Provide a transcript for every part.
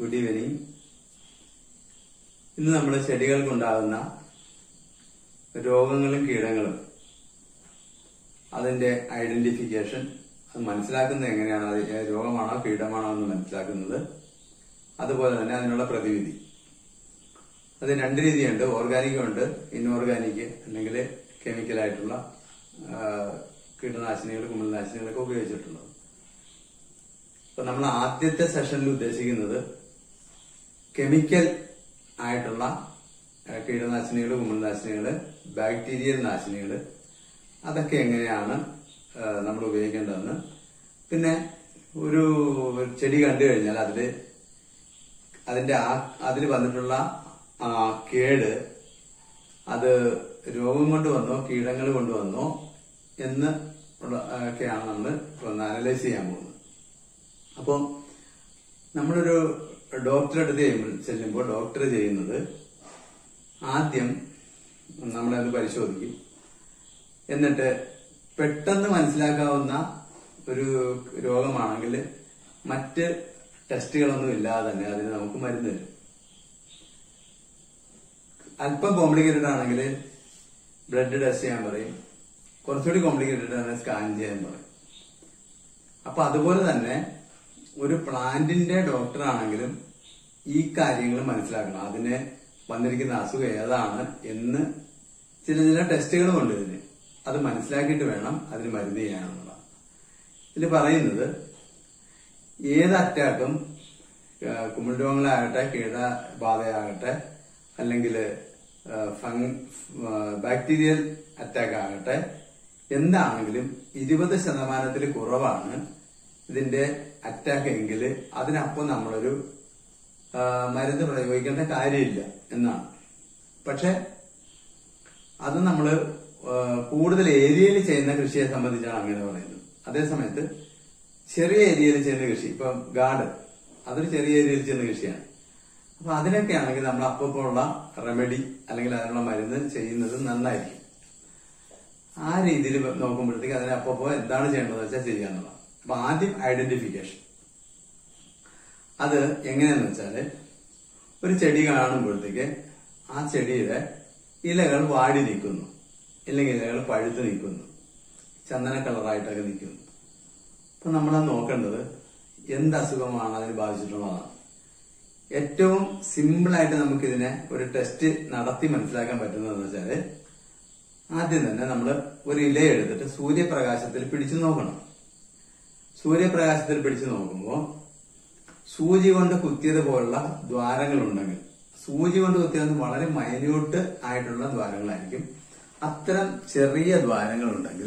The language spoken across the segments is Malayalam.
ഗുഡ് ഈവനിങ് ഇന്ന് നമ്മൾ ചെടികൾക്കുണ്ടാകുന്ന രോഗങ്ങളും കീടങ്ങളും അതിന്റെ ഐഡന്റിഫിക്കേഷൻ അത് മനസ്സിലാക്കുന്നത് എങ്ങനെയാണ് അത് ഏത് രോഗമാണോ കീടമാണോ എന്ന് മനസ്സിലാക്കുന്നത് അതുപോലെ തന്നെ അതിനുള്ള പ്രതിവിധി അത് രണ്ട് രീതിയുണ്ട് ഓർഗാനിക്കും ഉണ്ട് ഇൻഓർഗാനിക് അല്ലെങ്കിൽ കെമിക്കലായിട്ടുള്ള ആ, കീടനാശിനികൾ കുമിൾനാശിനികളൊക്കെ ഉപയോഗിച്ചിട്ടുള്ളത് അപ്പൊ നമ്മൾ ആദ്യത്തെ സെഷനിൽ ഉദ്ദേശിക്കുന്നത് കെമിക്കൽ ആയിട്ടുള്ള ആ, കീടനാശിനികൾ കുമിൾനാശിനികൾ ബാക്ടീരിയൽ നാശിനികൾ അതൊക്കെ എങ്ങനെയാണ് ആ, നമ്മൾ ഉപയോഗിക്കേണ്ടതെന്ന് പിന്നെ ഒരു ചെടി കണ്ടു കഴിഞ്ഞാൽ അതില് അതിന്റെ ആ അതിൽ വന്നിട്ടുള്ള ആ കേട് അത് രോഗം കൊണ്ട് വന്നോ കീടങ്ങൾ കൊണ്ട് വന്നോ എന്ന് ഉള്ള ഒക്കെയാണ് നമ്മൾ ഒന്ന് അനലൈസ് ചെയ്യാൻ പോകുന്നത് അപ്പോൾ നമ്മളൊരു ഡോക്ടറെ അടുത്ത് ചെയ്യുമ്പോൾ ചെല്ലുമ്പോൾ ഡോക്ടർ ചെയ്യുന്നത് ആദ്യം നമ്മളത് പരിശോധിക്കും എന്നിട്ട് പെട്ടെന്ന് മനസ്സിലാക്കാവുന്ന ഒരു രോഗമാണെങ്കിൽ മറ്റ് ടെസ്റ്റുകളൊന്നും ഇല്ലാതെ തന്നെ അതിന് നമുക്ക് മരുന്ന് തരും അല്പം കോംപ്ലിക്കേറ്റഡ് ആണെങ്കിൽ ബ്ലഡ് ടെസ്റ്റ് ചെയ്യാൻ പറയും കുറച്ചുകൂടി കോംപ്ലിക്കേറ്റഡ് ആണെങ്കിൽ സ്കാൻ ചെയ്യാൻ പറയും അപ്പൊ അതുപോലെ തന്നെ ഒരു പ്ലാന്റിന്റെ ഡോക്ടർ ആണെങ്കിലും ഈ കാര്യങ്ങൾ മനസ്സിലാക്കണം അതിന് വന്നിരിക്കുന്ന അസുഖം ഏതാണ് എന്ന് ചില ചില ടെസ്റ്റുകളുമുണ്ട് ഇതിന് അത് മനസ്സിലാക്കിയിട്ട് വേണം അതിന് മരുന്ന് ചെയ്യാനുള്ളതാണ് ഇതിൽ പറയുന്നത് ഏത് അറ്റാക്കും കുമിൾ രോഗങ്ങളാകട്ടെ കീടബാധയാകട്ടെ അല്ലെങ്കിൽ ബാക്ടീരിയൽ അറ്റാക്ക് ആകട്ടെ എന്താണെങ്കിലും ഇരുപത് ശതമാനത്തിൽ കുറവാണ് ഇതിന്റെ അറ്റാക്ക് എങ്കിൽ അതിനപ്പം നമ്മളൊരു ആ, മരുന്ന് പ്രയോഗിക്കേണ്ട കാര്യമില്ല എന്നാണ് പക്ഷെ അത് നമ്മൾ കൂടുതൽ ഏരിയയിൽ ചെയ്യുന്ന കൃഷിയെ സംബന്ധിച്ചാണ് അങ്ങനെ പറയുന്നത് അതേസമയത്ത് ചെറിയ ഏരിയയിൽ ചെയ്യുന്ന കൃഷി ഇപ്പൊ ഗാർഡൻ അതൊരു ചെറിയ ഏരിയയിൽ ചെയ്യുന്ന കൃഷിയാണ് അപ്പൊ അതിനൊക്കെ ആണെങ്കിൽ നമ്മൾ അപ്പോൾ ഉള്ള റെമഡി അല്ലെങ്കിൽ അതിനുള്ള മരുന്ന് ചെയ്യുന്നത് നന്നായിരിക്കും ആ രീതിയിൽ നോക്കുമ്പോഴത്തേക്ക് അതിനെ അപ്പോൾ എന്താണ് ചെയ്യേണ്ടത് വെച്ചാൽ ചെയ്യാന്നുള്ളത് അപ്പൊ ആദ്യം ഐഡന്റിഫിക്കേഷൻ അത് എങ്ങനെയാന്ന് വെച്ചാല് ഒരു ചെടി കാണുമ്പോഴത്തേക്ക് ആ ചെടിയുടെ ഇലകൾ വാടി നിൽക്കുന്നു ഇല്ലെങ്കിൽ ഇലകൾ പഴുത്ത് നിൽക്കുന്നു ചന്ദന കളറായിട്ടൊക്കെ നിൽക്കുന്നു അപ്പൊ നമ്മളത് നോക്കേണ്ടത് എന്ത് അസുഖമാണ് അതിന് ബാധിച്ചിട്ടുള്ളതാണ് ഏറ്റവും സിമ്പിൾ ആയിട്ട് നമുക്ക് ഇതിനെ ഒരു ടെസ്റ്റ് നടത്തി മനസ്സിലാക്കാൻ പറ്റുന്നതെന്ന് വെച്ചാല് ആദ്യം തന്നെ നമ്മൾ ഒരു ഇല എടുത്തിട്ട് സൂര്യപ്രകാശത്തിൽ പിടിച്ചു നോക്കണം സൂര്യപ്രകാശത്തിൽ പിടിച്ചു നോക്കുമ്പോൾ സൂചി കൊണ്ട് കുത്തിയത് പോലുള്ള ദ്വാരങ്ങൾ ഉണ്ടെങ്കിൽ സൂചി കൊണ്ട് കുത്തിയത് വളരെ മൈന്യൂട്ട് ആയിട്ടുള്ള ദ്വാരങ്ങളായിരിക്കും അത്തരം ചെറിയ ദ്വാരങ്ങൾ ഉണ്ടെങ്കിൽ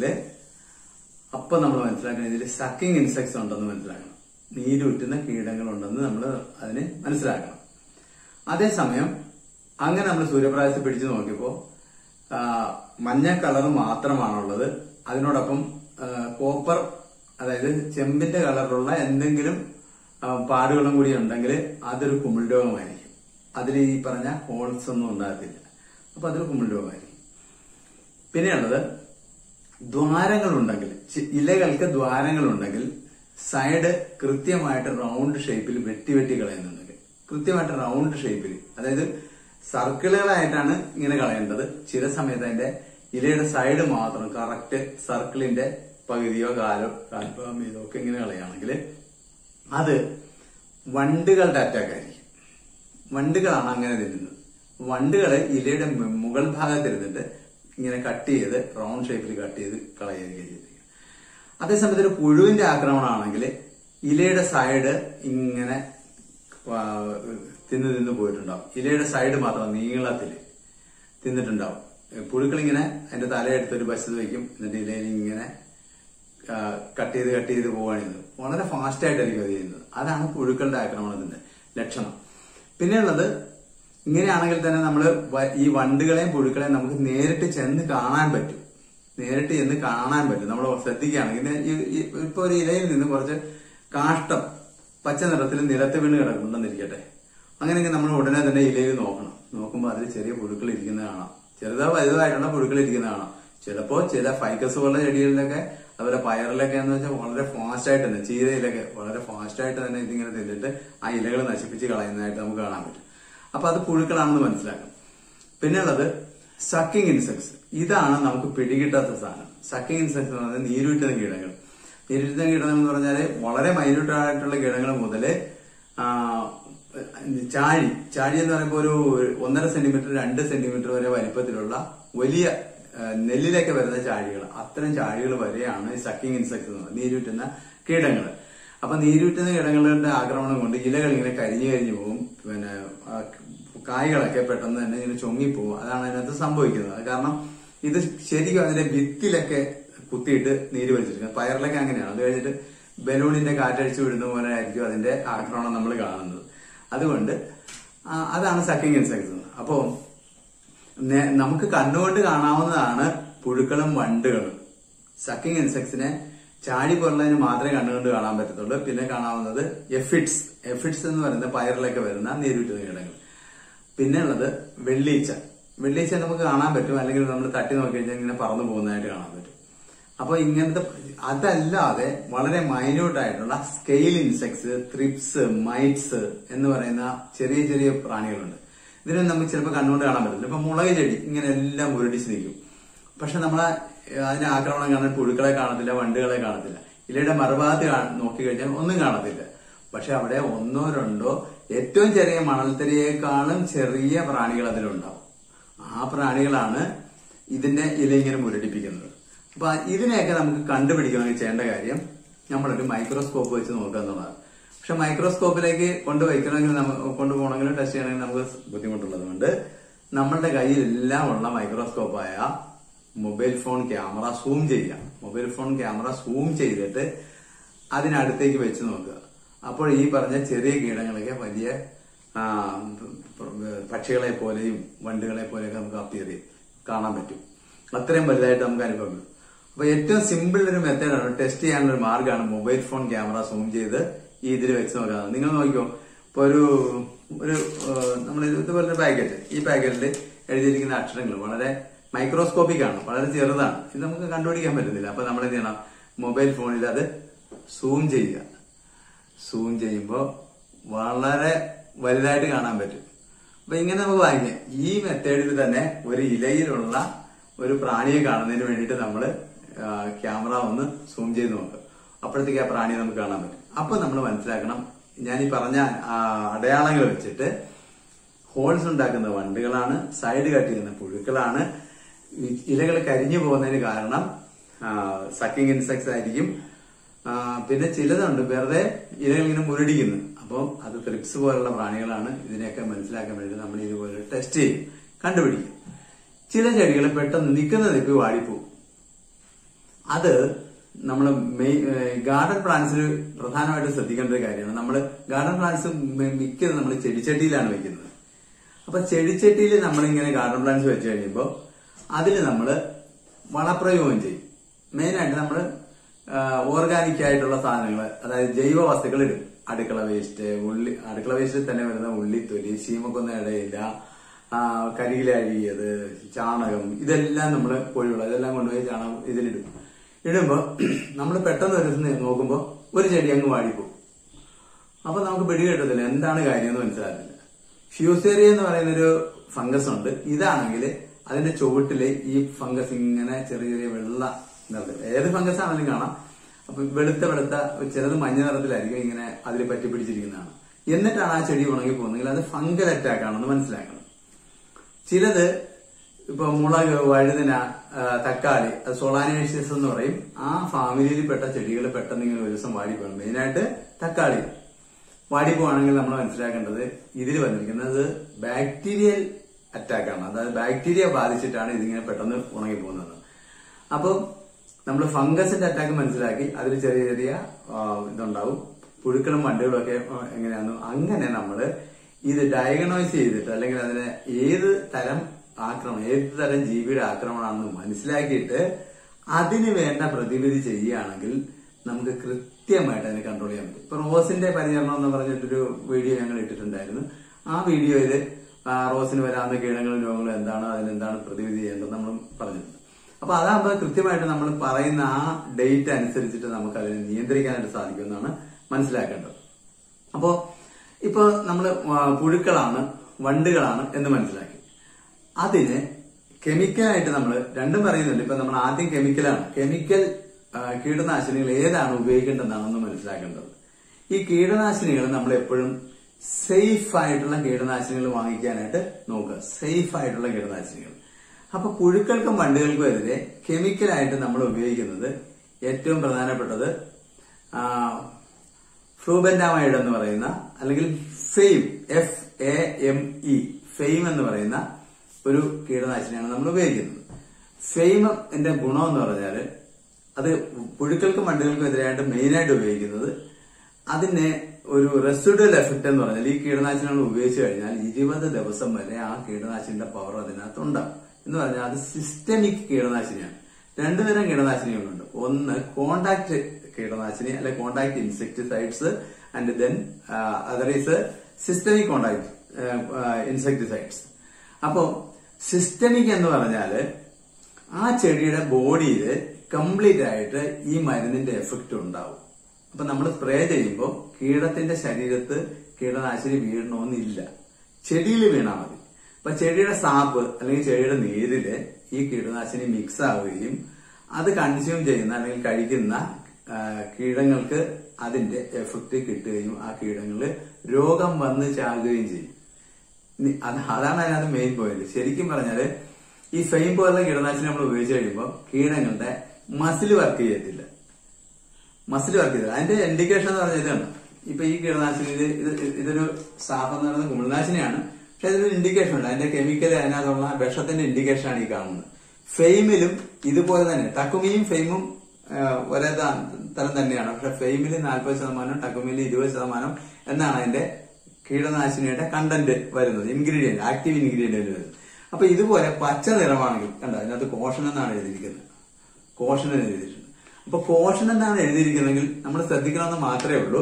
അപ്പൊ നമ്മൾ മനസ്സിലാക്കണം ഇതിൽ സക്കിംഗ് ഇൻസെക്ട്സ് ഉണ്ടെന്ന് മനസ്സിലാക്കണം നീരുറ്റുന്ന കീടങ്ങൾ ഉണ്ടെന്ന് നമ്മൾ അതിന് മനസ്സിലാക്കണം അതേസമയം അങ്ങനെ നമ്മൾ സൂര്യപ്രകാശത്തിൽ പിടിച്ചു നോക്കിയപ്പോ ആ, മഞ്ഞ കളർ മാത്രമാണുള്ളത് അതിനോടൊപ്പം ആ, കോപ്പർ അതായത് ചെമ്പിന്റെ കളറിലുള്ള എന്തെങ്കിലും ആ, പാടുകളും കൂടി ഉണ്ടെങ്കിൽ അതൊരു കുമിൾ രോഗമായിരിക്കും അതിൽ ഈ പറഞ്ഞ ഹോൾസ് ഒന്നും ഉണ്ടാകത്തില്ല അപ്പൊ അതൊരു കുമിൾ രോഗമായിരിക്കും പിന്നെയുള്ളത് ദ്വാരങ്ങൾ ഉണ്ടെങ്കിൽ ചി- ഇലകൾക്ക് ദ്വാരങ്ങൾ ഉണ്ടെങ്കിൽ സൈഡ് കൃത്യമായിട്ട് റൗണ്ട് ഷേപ്പിൽ വെട്ടി വെട്ടി കളയുന്നുണ്ടെങ്കിൽ കൃത്യമായിട്ട് റൗണ്ട് ഷേപ്പിൽ അതായത് സർക്കിളുകളായിട്ടാണ് ഇങ്ങനെ കളയേണ്ടത് ചില സമയത്ത് അതിന്റെ ഇലയുടെ സൈഡ് മാത്രം കറക്റ്റ് സർക്കിളിന്റെ പകുതിയോ കാലോ കാൽഭാഗം വീതോ ഒക്കെ ഇങ്ങനെ കളയുകയാണെങ്കിൽ അത് വണ്ടുകളുടെ അറ്റാക്ക് ആയിരിക്കും വണ്ടുകളാണ് അങ്ങനെ തിന്നുന്നത് വണ്ടുകള് ഇലയുടെ മു- മുകൾ ഭാഗത്തിരുന്നിട്ട് ഇങ്ങനെ കട്ട് ചെയ്ത് റൗണ്ട് ഷേപ്പിൽ കട്ട് ചെയ്ത് കളയുകയും ചെയ്തിരിക്കും അതേസമയത്ത് ഒരു പുഴുവിന്റെ ആക്രമണമാണെങ്കിൽ ഇലയുടെ സൈഡ് ഇങ്ങനെ ആ, തിന്ന് തിന്ന് പോയിട്ടുണ്ടാവും ഇലയുടെ സൈഡ് മാത്രം നീളത്തില് തിന്നിട്ടുണ്ടാവും പുഴുക്കൾ ഇങ്ങനെ അതിന്റെ തലയെടുത്ത് ഒരു വശത്ത് വെക്കും എന്നിട്ട് ഇലയിൽ ഇങ്ങനെ കട്ട് ചെയ്ത് കട്ട് ചെയ്ത് പോവുകയാണ് ചെയ്യുന്നത് വളരെ ഫാസ്റ്റ് ആയിട്ടായിരിക്കും അത് ചെയ്യുന്നത് അതാണ് പുഴുക്കളുടെ ആക്രമണത്തിന്റെ ലക്ഷണം പിന്നെയുള്ളത് ഇങ്ങനെയാണെങ്കിൽ തന്നെ നമ്മൾ ഈ വണ്ടുകളെയും പുഴുക്കളെയും നമുക്ക് നേരിട്ട് ചെന്ന് കാണാൻ പറ്റും നേരിട്ട് ചെന്ന് കാണാൻ പറ്റും നമ്മൾ ശ്രദ്ധിക്കുകയാണെങ്കിൽ ഇത് ഈ- ഈ- ഇപ്പൊ ഒരു ഇലയിൽ നിന്ന് കുറച്ച് കാഷ്ടം പച്ച നിറത്തിൽ നിലത്ത് വീണ് കിടക്കുന്നുണ്ടെന്നിരിക്കട്ടെ അങ്ങനെയെങ്കിൽ നമ്മൾ ഉടനെ തന്നെ ഇലയിൽ നോക്കണം നോക്കുമ്പോൾ അതിൽ ചെറിയ പുഴുക്കൾ ഇരിക്കുന്നത് കാണാം ചെറുതോ വലുതായിട്ടുള്ള പുഴുക്കൾ ഇരിക്കുന്നത് കാണാം ചിലപ്പോ ചില ഫൈക്കസ് പോലുള്ള ചെടികളിലൊക്കെ അതുപോലെ പയറിലൊക്കെ എന്ന് വെച്ചാൽ വളരെ ഫാസ്റ്റ് ആയിട്ട് തന്നെ ചീരയിലൊക്കെ വളരെ ഫാസ്റ്റ് ആയിട്ട് തന്നെ ഇതിങ്ങനെ തിന്നിട്ട് ആ ഇലകൾ നശിപ്പിച്ച് കളയുന്നതായിട്ട് നമുക്ക് കാണാൻ പറ്റും അപ്പൊ അത് പുഴുക്കളാണെന്ന് മനസ്സിലാക്കാം പിന്നെ ഉള്ളത് സക്കിംഗ് ഇൻസെക്ട്സ് ഇതാണ് നമുക്ക് പിടികിട്ടാത്ത സാധനം സക്കിംഗ് ഇൻസെക്ട്സ് എന്ന് പറഞ്ഞാൽ നീരുറ്റുന്ന കീടങ്ങൾ നീരുറ്റുന്ന കീടങ്ങൾ എന്ന് പറഞ്ഞാൽ വളരെ മൈന്യൂട്ട് ആയിട്ടുള്ള കീടങ്ങൾ മുതല് ആ, ചാഴി ചാഴി എന്ന് പറയുമ്പോൾ ഒരു ഒന്നര സെന്റിമീറ്റർ രണ്ട് സെന്റിമീറ്റർ വരെ വലിപ്പത്തിലുള്ള വലിയ ആ, നെല്ലിലൊക്കെ വരുന്ന ചാഴികൾ അത്തരം ചാഴികൾ വരെയാണ് സക്കിംഗ് ഇൻസെക്ട്സ് എന്ന് പറയുന്നത് നീരുറ്റുന്ന കീടങ്ങൾ അപ്പൊ നീരുറ്റുന്ന കീടങ്ങളുടെ ആക്രമണം കൊണ്ട് ഇലകൾ ഇങ്ങനെ കരിഞ്ഞു കരിഞ്ഞു പോകും പിന്നെ ആ, കായ്കളൊക്കെ പെട്ടെന്ന് തന്നെ ഇങ്ങനെ ചൊങ്ങിപ്പോവും അതാണ് അതിനകത്ത് സംഭവിക്കുന്നത് കാരണം ഇത് ശരിക്കും അതിന്റെ വിത്തിലൊക്കെ കുത്തിയിട്ട് നീര് വലിച്ചിരിക്കുന്നത് പയറിലൊക്കെ അങ്ങനെയാണ് അത് കഴിഞ്ഞിട്ട് ബലൂണിന്റെ കാറ്റടിച്ചു വിടുന്ന പോലെ ആയിരിക്കും അതിന്റെ ആക്രമണം നമ്മൾ കാണുന്നത് അതുകൊണ്ട് ആ, അതാണ് സക്കിംഗ് ഇൻസെക്ട്സ് അപ്പോ നേ- നമുക്ക് കണ്ണുകൊണ്ട് കാണാവുന്നതാണ് പുഴുക്കളും വണ്ടുകളും സക്കിംഗ് ഇൻസെക്ട്സിനെ ചാടി പോലുള്ളതിന് മാത്രമേ കണ്ണുകൊണ്ട് കാണാൻ പറ്റത്തുള്ളൂ പിന്നെ കാണാവുന്നത് എഫിഡ്സ് എഫിഡ്സ് എന്ന് പറയുന്ന പയറിലൊക്കെ വരുന്ന നീരുറ്റുന്ന കീടങ്ങൾ പിന്നെ ഉള്ളത് വെള്ളീച്ച വെള്ളീച്ച നമുക്ക് കാണാൻ പറ്റും അല്ലെങ്കിൽ നമ്മൾ തട്ടി നോക്കി കഴിഞ്ഞാൽ ഇങ്ങനെ പറന്നു പോകുന്നതായിട്ട് കാണാൻ പറ്റും അപ്പൊ ഇങ്ങനത്തെ അതല്ലാതെ വളരെ മൈന്യൂട്ട് ആയിട്ടുള്ള സ്കെയിൽ ഇൻസെക്ട്സ് ത്രിപ്സ് മൈറ്റ്സ് എന്ന് പറയുന്ന ചെറിയ ചെറിയ പ്രാണികളുണ്ട് ഇതിനൊന്നും നമുക്ക് ചിലപ്പോൾ കണ്ണുകൊണ്ട് കാണാൻ പറ്റില്ല ഇപ്പൊ മുളക് ചെടി ഇങ്ങനെ എല്ലാം മുരടിച്ച് നിൽക്കും പക്ഷെ നമ്മളെ ഏഹ്, അതിന് ആക്രമണം കാണാൻ പുഴുക്കളെ കാണത്തില്ല വണ്ടുകളെ കാണത്തില്ല ഇലയുടെ മറുഭാഗത്ത് കാ- നോക്കിക്കഴിഞ്ഞാൽ ഒന്നും കാണത്തില്ല പക്ഷെ അവിടെ ഒന്നോ രണ്ടോ ഏറ്റവും ചെറിയ മണൽത്തരിയേക്കാളും ചെറിയ പ്രാണികൾ അതിലുണ്ടാവും ആ പ്രാണികളാണ് ഇതിന്റെ ഇല ഇങ്ങനെ മുരടിപ്പിക്കുന്നത് അപ്പൊ ഇതിനെയൊക്കെ നമുക്ക് കണ്ടുപിടിക്കണമെങ്കിൽ ചെയ്യേണ്ട കാര്യം നമ്മളൊരു മൈക്രോസ്കോപ്പ് വെച്ച് നോക്കുക എന്നുള്ളതാണ് പക്ഷെ മൈക്രോസ്കോപ്പിലേക്ക് കൊണ്ടുവയ്ക്കണമെങ്കിൽ നമുക്ക് കൊണ്ടുപോകണമെങ്കിൽ ടെസ്റ്റ് ചെയ്യണമെങ്കിൽ നമുക്ക് ബുദ്ധിമുട്ടുള്ളത് കൊണ്ട് നമ്മളുടെ കയ്യിലെല്ലാം ഉള്ള മൈക്രോസ്കോപ്പായ മൊബൈൽ ഫോൺ ക്യാമറ സൂം ചെയ്യാം മൊബൈൽ ഫോൺ ക്യാമറ സൂം ചെയ്തിട്ട് അതിനടുത്തേക്ക് വെച്ച് നോക്കുക അപ്പോൾ ഈ പറഞ്ഞ ചെറിയ കീടങ്ങളൊക്കെ വലിയ ആ, പക്ഷികളെ പോലെയും വണ്ടുകളെ പോലെയൊക്കെ നമുക്ക് അപ്പിയർ ചെയ്യും കാണാൻ പറ്റും അത്രയും വലുതായിട്ട് നമുക്ക് അനുഭവപ്പെടും അപ്പൊ ഏറ്റവും സിമ്പിൾ ഒരു മെത്തേഡാണ് ടെസ്റ്റ് ചെയ്യാനുള്ള ഒരു മാർഗ്ഗമാണ് മൊബൈൽ ഫോൺ ക്യാമറ സൂം ചെയ്ത് ഈ ഇതിൽ വെച്ച് നോക്കാം നിങ്ങൾ നോക്കിക്കോ ഇപ്പൊ ഒരു ഒരു നമ്മൾ ഇതുപോലൊരു പാക്കറ്റ് ഈ പാക്കറ്റിൽ എഴുതിയിരിക്കുന്ന അക്ഷരങ്ങൾ വളരെ മൈക്രോസ്കോപ്പിക് ആണ് വളരെ ചെറുതാണ് ഇത് നമുക്ക് കണ്ടുപിടിക്കാൻ പറ്റുന്നില്ല അപ്പൊ നമ്മൾ എന്ത് ചെയ്യണം മൊബൈൽ ഫോണിൽ അത് സൂം ചെയ്യുക സൂം ചെയ്യുമ്പോൾ വളരെ വലുതായിട്ട് കാണാൻ പറ്റും അപ്പൊ ഇങ്ങനെ നമുക്ക് വാങ്ങിക്കാം ഈ മെത്തേഡിൽ തന്നെ ഒരു ഇലയിലുള്ള ഒരു പ്രാണിയെ കാണുന്നതിന് വേണ്ടിയിട്ട് നമ്മൾ ക്യാമറ ഒന്ന് സൂം ചെയ്ത് നോക്കുക അപ്പോഴത്തേക്ക് ആ പ്രാണിയെ നമുക്ക് കാണാൻ പറ്റും അപ്പൊ നമ്മൾ മനസ്സിലാക്കണം ഞാൻ ഈ പറഞ്ഞ ആ, അടയാളങ്ങൾ വെച്ചിട്ട് ഹോൾസ് ഉണ്ടാക്കുന്ന വണ്ടുകളാണ് സൈഡ് കട്ട് ചെയ്യുന്ന പുഴുക്കളാണ് ഈ ഇലകൾ കരിഞ്ഞു പോകുന്നതിന് കാരണം സക്കിംഗ് ഇൻസെക്ട്സ് ആയിരിക്കും ആ, പിന്നെ ചിലതുണ്ട് വെറുതെ ഇലകൾ ഇങ്ങനെ മുരടിക്കുന്നു അപ്പോൾ അത് ത്രിപ്സ് പോലുള്ള പ്രാണികളാണ് ഇതിനെയൊക്കെ മനസ്സിലാക്കാൻ വേണ്ടി നമ്മൾ ഇതുപോലെ ടെസ്റ്റ് ചെയ്യും കണ്ടുപിടിക്കും ചില ചെടികൾ പെട്ടെന്ന് നിൽക്കുന്ന നിൽപ്പ് വാടിപ്പോവും അത് നമ്മൾ ഗാർഡൻ പ്ലാന്റ്സിൽ പ്രധാനമായിട്ട് ശ്രദ്ധിക്കേണ്ട ഒരു കാര്യമാണ് നമ്മൾ ഗാർഡൻ പ്ലാന്റ്സ് മിക്കത് നമ്മൾ ചെടിച്ചട്ടിയിലാണ് വെക്കുന്നത് അപ്പൊ ചെടിച്ചട്ടിയിൽ നമ്മളിങ്ങനെ ഗാർഡൻ പ്ലാന്റ്സ് വെച്ച് കഴിയുമ്പോൾ അതിൽ നമ്മൾ വളപ്രയോഗം ചെയ്യും മെയിനായിട്ട് നമ്മൾ ഓർഗാനിക് ആയിട്ടുള്ള സാധനങ്ങൾ അതായത് ജൈവ വസ്തുക്കൾ ഇടും അടുക്കള വേസ്റ്റ് ഉള്ളി അടുക്കള വേസ്റ്റിൽ തന്നെ വരുന്ന ഉള്ളിത്തൊലി ചീമക്കൊന്ന ഇടയില്ല ആ, കരിയില അഴുകിയത് ചാണകം ഇതെല്ലാം നമ്മൾ കോഴിവളം ഇതെല്ലാം കൊണ്ടുപോയി ചാണകം ഇതിലിടും ഇടുമ്പോൾ നമ്മൾ പെട്ടെന്ന് ഒരു ദിവസം നോക്കുമ്പോൾ ഒരു ചെടി അങ്ങ് വാടിപ്പോകും അപ്പൊ നമുക്ക് പിടികിട്ടത്തില്ല എന്താണ് കാര്യം എന്ന് മനസ്സിലാകുന്നില്ല ഫ്യൂസേറിയ എന്ന് പറയുന്ന ഒരു ഫംഗസ് ഉണ്ട് ഇതാണെങ്കിൽ അതിന്റെ ചുവട്ടില് ഈ ഫംഗസ് ഇങ്ങനെ ചെറിയ ചെറിയ വെള്ള നിറത്തിൽ ഏത് ഫംഗസ് ആണെങ്കിലും കാണാം അപ്പൊ വെളുത്ത വെളുത്ത ചിലത് മഞ്ഞ നിറത്തിലായിരിക്കും ഇങ്ങനെ അതിൽ പറ്റി പിടിച്ചിരിക്കുന്നതാണ് എന്നിട്ടാണ് ആ ചെടി ഉണങ്ങി പോകുന്നതെങ്കിൽ അത് ഫംഗൽ അറ്റാക്ക് ആണെന്ന് മനസ്സിലാക്കണം ചിലത് ഇപ്പൊ മുളക് വഴുതന ആ, തക്കാളി അത് സോളാനേഷ്യസ് എന്ന് പറയും ആ ഫാമിലിയിൽപ്പെട്ട ചെടികൾ പെട്ടെന്ന് ഇങ്ങനെ ഒരു ദിവസം വാടിപ്പോകണം മെയിനായിട്ട് തക്കാളി വാടിപ്പോവാണെങ്കിൽ നമ്മൾ മനസ്സിലാക്കേണ്ടത് ഇതിൽ വന്നിരിക്കുന്നത് ബാക്ടീരിയൽ അറ്റാക്ക് ആണ് അതായത് ബാക്ടീരിയ ബാധിച്ചിട്ടാണ് ഇതിങ്ങനെ പെട്ടെന്ന് ഉണങ്ങി പോകുന്നത് അപ്പോൾ നമ്മൾ ഫംഗസിന്റെ അറ്റാക്ക് മനസ്സിലാക്കി അതിൽ ചെറിയ ചെറിയ ആ, ഇതുണ്ടാവും പുഴുക്കളും വണ്ടുകളും ഒക്കെ ആ, എങ്ങനെയാന്ന് അങ്ങനെ നമ്മൾ ഇത് ഡയഗ്നോസ് ചെയ്തിട്ട് അല്ലെങ്കിൽ അതിനെ ഏത് തരം ആക്രമണം ഏത് തരം ജീവിയുടെ ആക്രമണമാണെന്ന് മനസ്സിലാക്കിയിട്ട് അതിന് വേണ്ട പ്രതിവിധി ചെയ്യുകയാണെങ്കിൽ നമുക്ക് കൃത്യമായിട്ട് അതിനെ കൺട്രോൾ ചെയ്യാൻ പറ്റും ഇപ്പൊ റോസിന്റെ പരിചരണം എന്ന് പറഞ്ഞിട്ടൊരു വീഡിയോ ഞങ്ങൾ ഇട്ടിട്ടുണ്ടായിരുന്നു ആ വീഡിയോയിൽ റോസിന് വരാവുന്ന കീടങ്ങളും രോഗങ്ങളും എന്താണ് അതിനെന്താണ് പ്രതിവിധി ചെയ്യേണ്ടത് നമ്മൾ പറഞ്ഞിട്ടുണ്ട് അപ്പൊ അതാകുമ്പോൾ കൃത്യമായിട്ട് നമ്മൾ പറയുന്ന ആ ഡേറ്റ് അനുസരിച്ചിട്ട് നമുക്ക് അതിനെ നിയന്ത്രിക്കാനായിട്ട് സാധിക്കുമെന്നാണ് മനസ്സിലാക്കേണ്ടത് അപ്പോ ഇപ്പൊ നമ്മൾ പുഴുക്കളാണ് വണ്ടുകളാണ് എന്ന് മനസ്സിലാക്കി അതിന് കെമിക്കലായിട്ട് നമ്മൾ രണ്ടും പറയുന്നുണ്ട് ഇപ്പൊ നമ്മൾ ആദ്യം കെമിക്കലാണ് കെമിക്കൽ ആ, കീടനാശിനികൾ ഏതാണ് ഉപയോഗിക്കേണ്ടതെന്നാണെന്ന് മനസ്സിലാക്കേണ്ടത് ഈ കീടനാശിനികൾ നമ്മൾ എപ്പോഴും സേഫ് ആയിട്ടുള്ള കീടനാശിനികൾ വാങ്ങിക്കാനായിട്ട് നോക്കുക സേഫ് ആയിട്ടുള്ള കീടനാശിനികൾ അപ്പൊ പുഴുക്കൾക്കും വണ്ടുകൾക്കും എതിരെ കെമിക്കലായിട്ട് നമ്മൾ ഉപയോഗിക്കുന്നത് ഏറ്റവും പ്രധാനപ്പെട്ടത് ആ, ഫ്ലൂബെൻഡാമൈഡ് എന്ന് പറയുന്ന അല്ലെങ്കിൽ Fame F A M E Fame എന്ന് പറയുന്ന ഒരു കീടനാശിനിയാണ് നമ്മൾ ഉപയോഗിക്കുന്നത് ഫെയിമിന്റെ ഗുണം എന്ന് പറഞ്ഞാൽ അത് പുഴുക്കൾക്കും വണ്ടുകൾക്കും എതിരായിട്ട് മെയിനായിട്ട് ഉപയോഗിക്കുന്നത് അതിന് ഒരു റെസിഡൽ എഫക്ട് എന്ന് പറഞ്ഞാൽ ഈ കീടനാശിനികൾ ഉപയോഗിച്ചു കഴിഞ്ഞാൽ ഇരുപത് ദിവസം വരെ ആ കീടനാശിനിയുടെ പവർ അതിനകത്ത് ഉണ്ടാവും എന്ന് പറഞ്ഞാൽ അത് സിസ്റ്റമിക് കീടനാശിനിയാണ് രണ്ടുതരം കീടനാശിനികളുണ്ട് ഒന്ന് കോണ്ടാക്ട് കീടനാശിനി അല്ലെ contact insecticides and then other is systemic contact insecticides അപ്പോ സിസ്റ്റമിക് എന്ന് പറഞ്ഞാല് ആ ചെടിയുടെ ബോഡിയിൽ കംപ്ലീറ്റ് ആയിട്ട് ഈ മരുന്നിന്റെ എഫക്റ്റ് ഉണ്ടാവും അപ്പൊ നമ്മൾ സ്പ്രേ ചെയ്യുമ്പോൾ കീടത്തിന്റെ ശരീരത്ത് കീടനാശിനി വീഴണമെന്നില്ല ചെടിയിൽ വീണാൽ മതി അപ്പൊ ചെടിയുടെ സാപ്പ് അല്ലെങ്കിൽ ചെടിയുടെ നീരില് ഈ കീടനാശിനി മിക്സ് ആവുകയും അത് കൺസ്യൂം ചെയ്യുന്ന അല്ലെങ്കിൽ കഴിക്കുന്ന ആ, കീടങ്ങൾക്ക് അതിന്റെ എഫക്റ്റ് കിട്ടുകയും ആ കീടങ്ങള് രോഗം വന്ന് ചാകുകയും ചെയ്യും ഇനി അത് അതാണ് അതിനകത്ത് മെയിൻ പോയിന്റ് ശരിക്കും പറഞ്ഞാല് ഈ ഫെയിം പോലുള്ള കീടനാശിനി നമ്മൾ ഉപയോഗിച്ച് കഴിയുമ്പോൾ കീടങ്ങളുടെ മസിൽ വർക്ക് ചെയ്യത്തില്ല മസിൽ വർക്ക് ചെയ്തില്ല അതിന്റെ ഇൻഡിക്കേഷൻ എന്ന് പറഞ്ഞാൽ ഇതാണ് ഇപ്പൊ ഈ കീടനാശിനിയിൽ ഇത് ഇതൊരു സാഫ് എന്ന് പറയുന്നത് കുമിൾനാശിനിയാണ് പക്ഷെ ഇതിനൊരു ഇൻഡിക്കേഷൻ ഉണ്ട് അതിന്റെ കെമിക്കൽ അതിനകത്തുള്ള വിഷത്തിന്റെ ഇൻഡിക്കേഷൻ ആണ് ഈ കാണുന്നത് ഫെയിമിലും ഇതുപോലെ തന്നെ ടക്കുമിയും ഫെയിമും ആ, ഒരേ ത- തരം തന്നെയാണ് പക്ഷെ ഫെയിമിൽ നാൽപ്പത് ശതമാനം ടക്കുമിയിൽ ഇരുപത് ശതമാനം എന്നാണ് അതിന്റെ കീടനാശിനിയുടെ കണ്ടന്റ് വരുന്നത് ഇൻഗ്രീഡിയന്റ് ആക്റ്റീവ് ഇൻഗ്രീഡിയന്റ് വരുന്നത് അപ്പൊ ഇതുപോലെ പച്ച നിറമാണെങ്കിൽ കണ്ടോ അതിനകത്ത് കോഷൻ എന്നാണ് എഴുതിയിരിക്കുന്നത് കോഷൻ എന്ന് എഴുതിയിട്ടുണ്ട് അപ്പൊ കോഷൻ എന്നാണ് എഴുതിയിരിക്കുന്നതെങ്കിൽ നമ്മൾ ശ്രദ്ധിക്കണമെന്ന് മാത്രമേ ഉള്ളൂ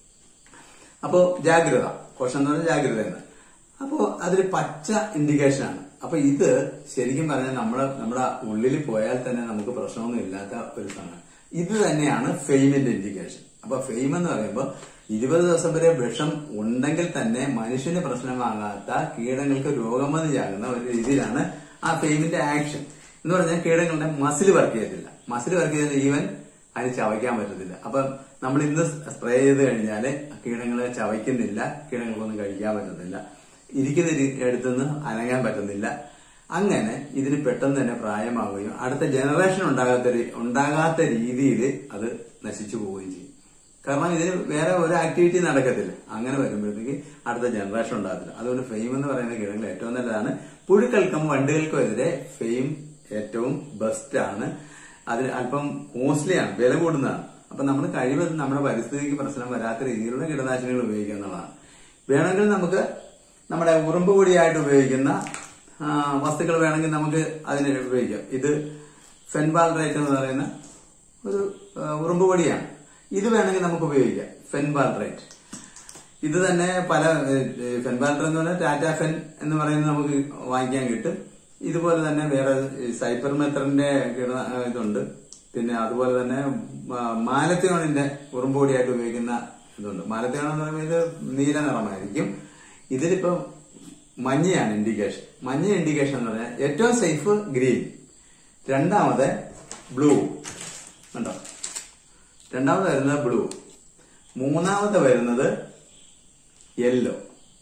അപ്പോ ജാഗ്രത കോഷൻ എന്ന് പറഞ്ഞാൽ ജാഗ്രത എന്ന് അപ്പോ അതൊരു പച്ച ഇൻഡിക്കേഷൻ ആണ് അപ്പൊ ഇത് ശരിക്കും പറഞ്ഞാൽ നമ്മള് നമ്മുടെ ഉള്ളിൽ പോയാൽ തന്നെ നമുക്ക് പ്രശ്നമൊന്നും ഇല്ലാത്ത ഒരു സാധനം ഇത് തന്നെയാണ് ഫെയിമിന്റെ ഇൻഡിക്കേഷൻ അപ്പൊ ഫെയിം എന്ന് പറയുമ്പോൾ ഇരുപത് ദിവസം വരെ വിഷം ഉണ്ടെങ്കിൽ തന്നെ മനുഷ്യന് പ്രശ്നമാകാത്ത കീടങ്ങൾക്ക് രോഗം വന്ന് ചാകുന്ന ഒരു രീതിയിലാണ് ആ ഫെയിമിന്റെ ആക്ഷൻ എന്ന് പറഞ്ഞാൽ കീടങ്ങളുടെ മസിൽ വർക്ക് ചെയ്യത്തില്ല മസിൽ വർക്ക് ചെയ്താൽ ഈവൻ അതിന് ചവയ്ക്കാൻ പറ്റത്തില്ല അപ്പൊ നമ്മൾ ഇന്ന് സ്പ്രേ ചെയ്ത് കഴിഞ്ഞാല് കീടങ്ങളെ ചവയ്ക്കുന്നില്ല കീടങ്ങൾക്കൊന്നും കഴിക്കാൻ പറ്റത്തില്ല ഇരിക്കുന്ന രീ- അടുത്തുനിന്ന് അനങ്ങാൻ പറ്റുന്നില്ല അങ്ങനെ ഇതിന് പെട്ടെന്ന് തന്നെ പ്രായമാവുകയും അടുത്ത ജനറേഷൻ ഉണ്ടാകാത്ത രീ- ഉണ്ടാകാത്ത രീതിയിൽ അത് നശിച്ചു പോവുകയും ചെയ്യും കാരണം ഇതിന് വേറെ ഒരു ആക്ടിവിറ്റി നടക്കത്തില്ല അങ്ങനെ വരുമ്പോഴത്തേക്ക് അടുത്ത ജനറേഷൻ ഉണ്ടാകത്തില്ല അതുകൊണ്ട് ഫെയിം എന്ന് പറയുന്ന കീടങ്ങൾ ഏറ്റവും നല്ലതാണ് പുഴുക്കൾക്കും വണ്ടുകൾക്കും എതിരെ ഫെയിം ഏറ്റവും ബെസ്റ്റ് ആണ് അതിന് അല്പം കോസ്റ്റ്ലി ആണ് വില കൂടുന്നതാണ് അപ്പൊ നമ്മൾ കഴിവതും നമ്മുടെ പരിസ്ഥിതിക്ക് പ്രശ്നം വരാത്ത രീതിയിലുള്ള കീടനാശിനികൾ ഉപയോഗിക്കുക എന്നുള്ളതാണ് വേണമെങ്കിൽ നമുക്ക് നമ്മുടെ ഉറുമ്പ് പൊടിയായിട്ട് ഉപയോഗിക്കുന്ന ആ, വസ്തുക്കൾ വേണമെങ്കിൽ നമുക്ക് അതിന് ഉപയോഗിക്കാം ഇത് ഫെൻബാൾറേറ്റ് എന്ന് പറയുന്ന ഒരു ആ, ഉറുമ്പ് പൊടിയാണ് ഇത് വേണമെങ്കിൽ നമുക്ക് ഉപയോഗിക്കാം ഫെൻബാൾറേറ്റ് ഇത് തന്നെ പല ഫെൻബാൾട്ടർ എന്ന് പറഞ്ഞാൽ ടാറ്റ ഫെൻ എന്ന് പറയുന്നത് നമുക്ക് വാങ്ങിക്കാൻ കിട്ടും ഇതുപോലെ തന്നെ വേറെ സൈപ്പർ മെത്തറിന്റെ കിട- ഇതുണ്ട് പിന്നെ അതുപോലെ തന്നെ മാ- മാലത്തിയോണിന്റെ ഉറുമ്പൊടിയായിട്ട് ഉപയോഗിക്കുന്ന ഇതുണ്ട് മാലത്തിയോൺ എന്ന് പറയുമ്പോൾ ഇത് നീല നിറമായിരിക്കും ഇതിലിപ്പോ മഞ്ഞയാണ് ഇൻഡിക്കേഷൻ മഞ്ഞ ഇൻഡിക്കേഷൻ എന്ന് പറഞ്ഞാൽ ഏറ്റവും സേഫ് ഗ്രീൻ രണ്ടാമത് ബ്ലൂ കണ്ടോ രണ്ടാമത് വരുന്നത് ബ്ലൂ മൂന്നാമത് വരുന്നത് യെല്ലോ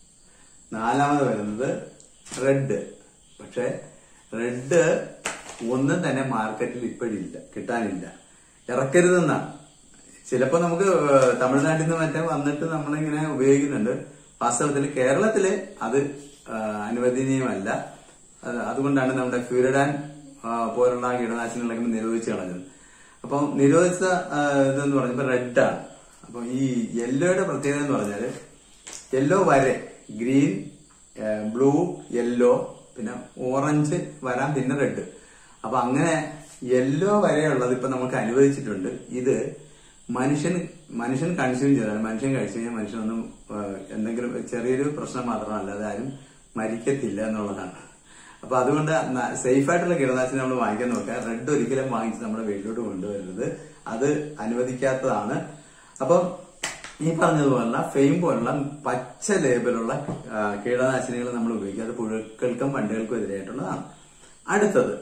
നാലാമത് വരുന്നത് റെഡ് പക്ഷെ റെഡ് ഒന്നും തന്നെ മാർക്കറ്റിൽ ഇപ്പോഴില്ല കിട്ടാനില്ല ഇറക്കരുതെന്നാണ് ചിലപ്പോ നമുക്ക് ഏഹ്, തമിഴ്നാട്ടിൽ നിന്ന് മറ്റേ വന്നിട്ട് നമ്മളിങ്ങനെ ഉപയോഗിക്കുന്നുണ്ട് വാസ്തവത്തിൽ കേരളത്തില് അത് ഏഹ്, അനുവദനീയമല്ല അത് അതുകൊണ്ടാണ് നമ്മുടെ ഫ്യൂരിഡാൻ ആ, പോലുള്ള കീടനാശിനികളൊക്കെ നിരോധിച്ചു കളഞ്ഞത് അപ്പം നിരോധിച്ച ആ, ഇതെന്ന് പറഞ്ഞപ്പോ റെഡാണ് അപ്പൊ ഈ യെല്ലോയുടെ പ്രത്യേകത എന്ന് പറഞ്ഞാല് യെല്ലോ വരെ ഗ്രീൻ ബ്ലൂ യെല്ലോ പിന്നെ ഓറഞ്ച് വരാം പിന്നെ റെഡ് അപ്പൊ അങ്ങനെ യെല്ലോ വരെയുള്ളത് ഇപ്പൊ നമുക്ക് അനുവദിച്ചിട്ടുണ്ട് ഇത് മനുഷ്യൻ മനുഷ്യൻ കൺസ്യൂം ചെയ്താൽ മനുഷ്യൻ കഴിച്ചു കഴിഞ്ഞാൽ മനുഷ്യനൊന്നും ആ, എന്തെങ്കിലും ചെറിയൊരു പ്രശ്നം മാത്രമല്ല അതാരും മരിക്കത്തില്ല എന്നുള്ളതാണ് അപ്പൊ അതുകൊണ്ട് സേഫ് ആയിട്ടുള്ള കീടനാശിനി നമ്മൾ വാങ്ങിക്കാൻ നോക്കുക റെഡ് ഒരിക്കലും വാങ്ങിച്ച് നമ്മുടെ വീട്ടിലോട്ട് കൊണ്ടുവരരുത് അത് അനുവദിക്കാത്തതാണ് അപ്പം ഈ പറഞ്ഞതുപോലുള്ള ഫെയിം പോലുള്ള പച്ച ലേബലുള്ള ആ, കീടനാശിനികൾ നമ്മൾ ഉപയോഗിക്കുക അത് പുഴുക്കൾക്കും വണ്ടുകൾക്കും എതിരായിട്ടുള്ളതാണ് അടുത്തത്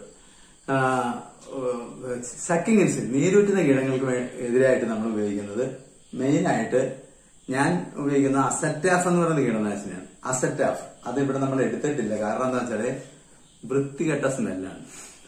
സക്കിംഗ് ഇൻസിൻ നീരൂറ്റുന്ന കീടങ്ങൾക്ക് വേ- എതിരായിട്ട് നമ്മൾ ഉപയോഗിക്കുന്നത് മെയിൻ ആയിട്ട് ഞാൻ ഉപയോഗിക്കുന്ന അസറ്റാഫ് എന്ന് പറയുന്ന കീടനാശിനിയാണ് അസറ്റാഫ് അത് ഇവിടെ നമ്മൾ എടുത്തിട്ടില്ല കാരണം എന്താ വെച്ചാല് വൃത്തികെട്ട സ്മെല്ലാണ്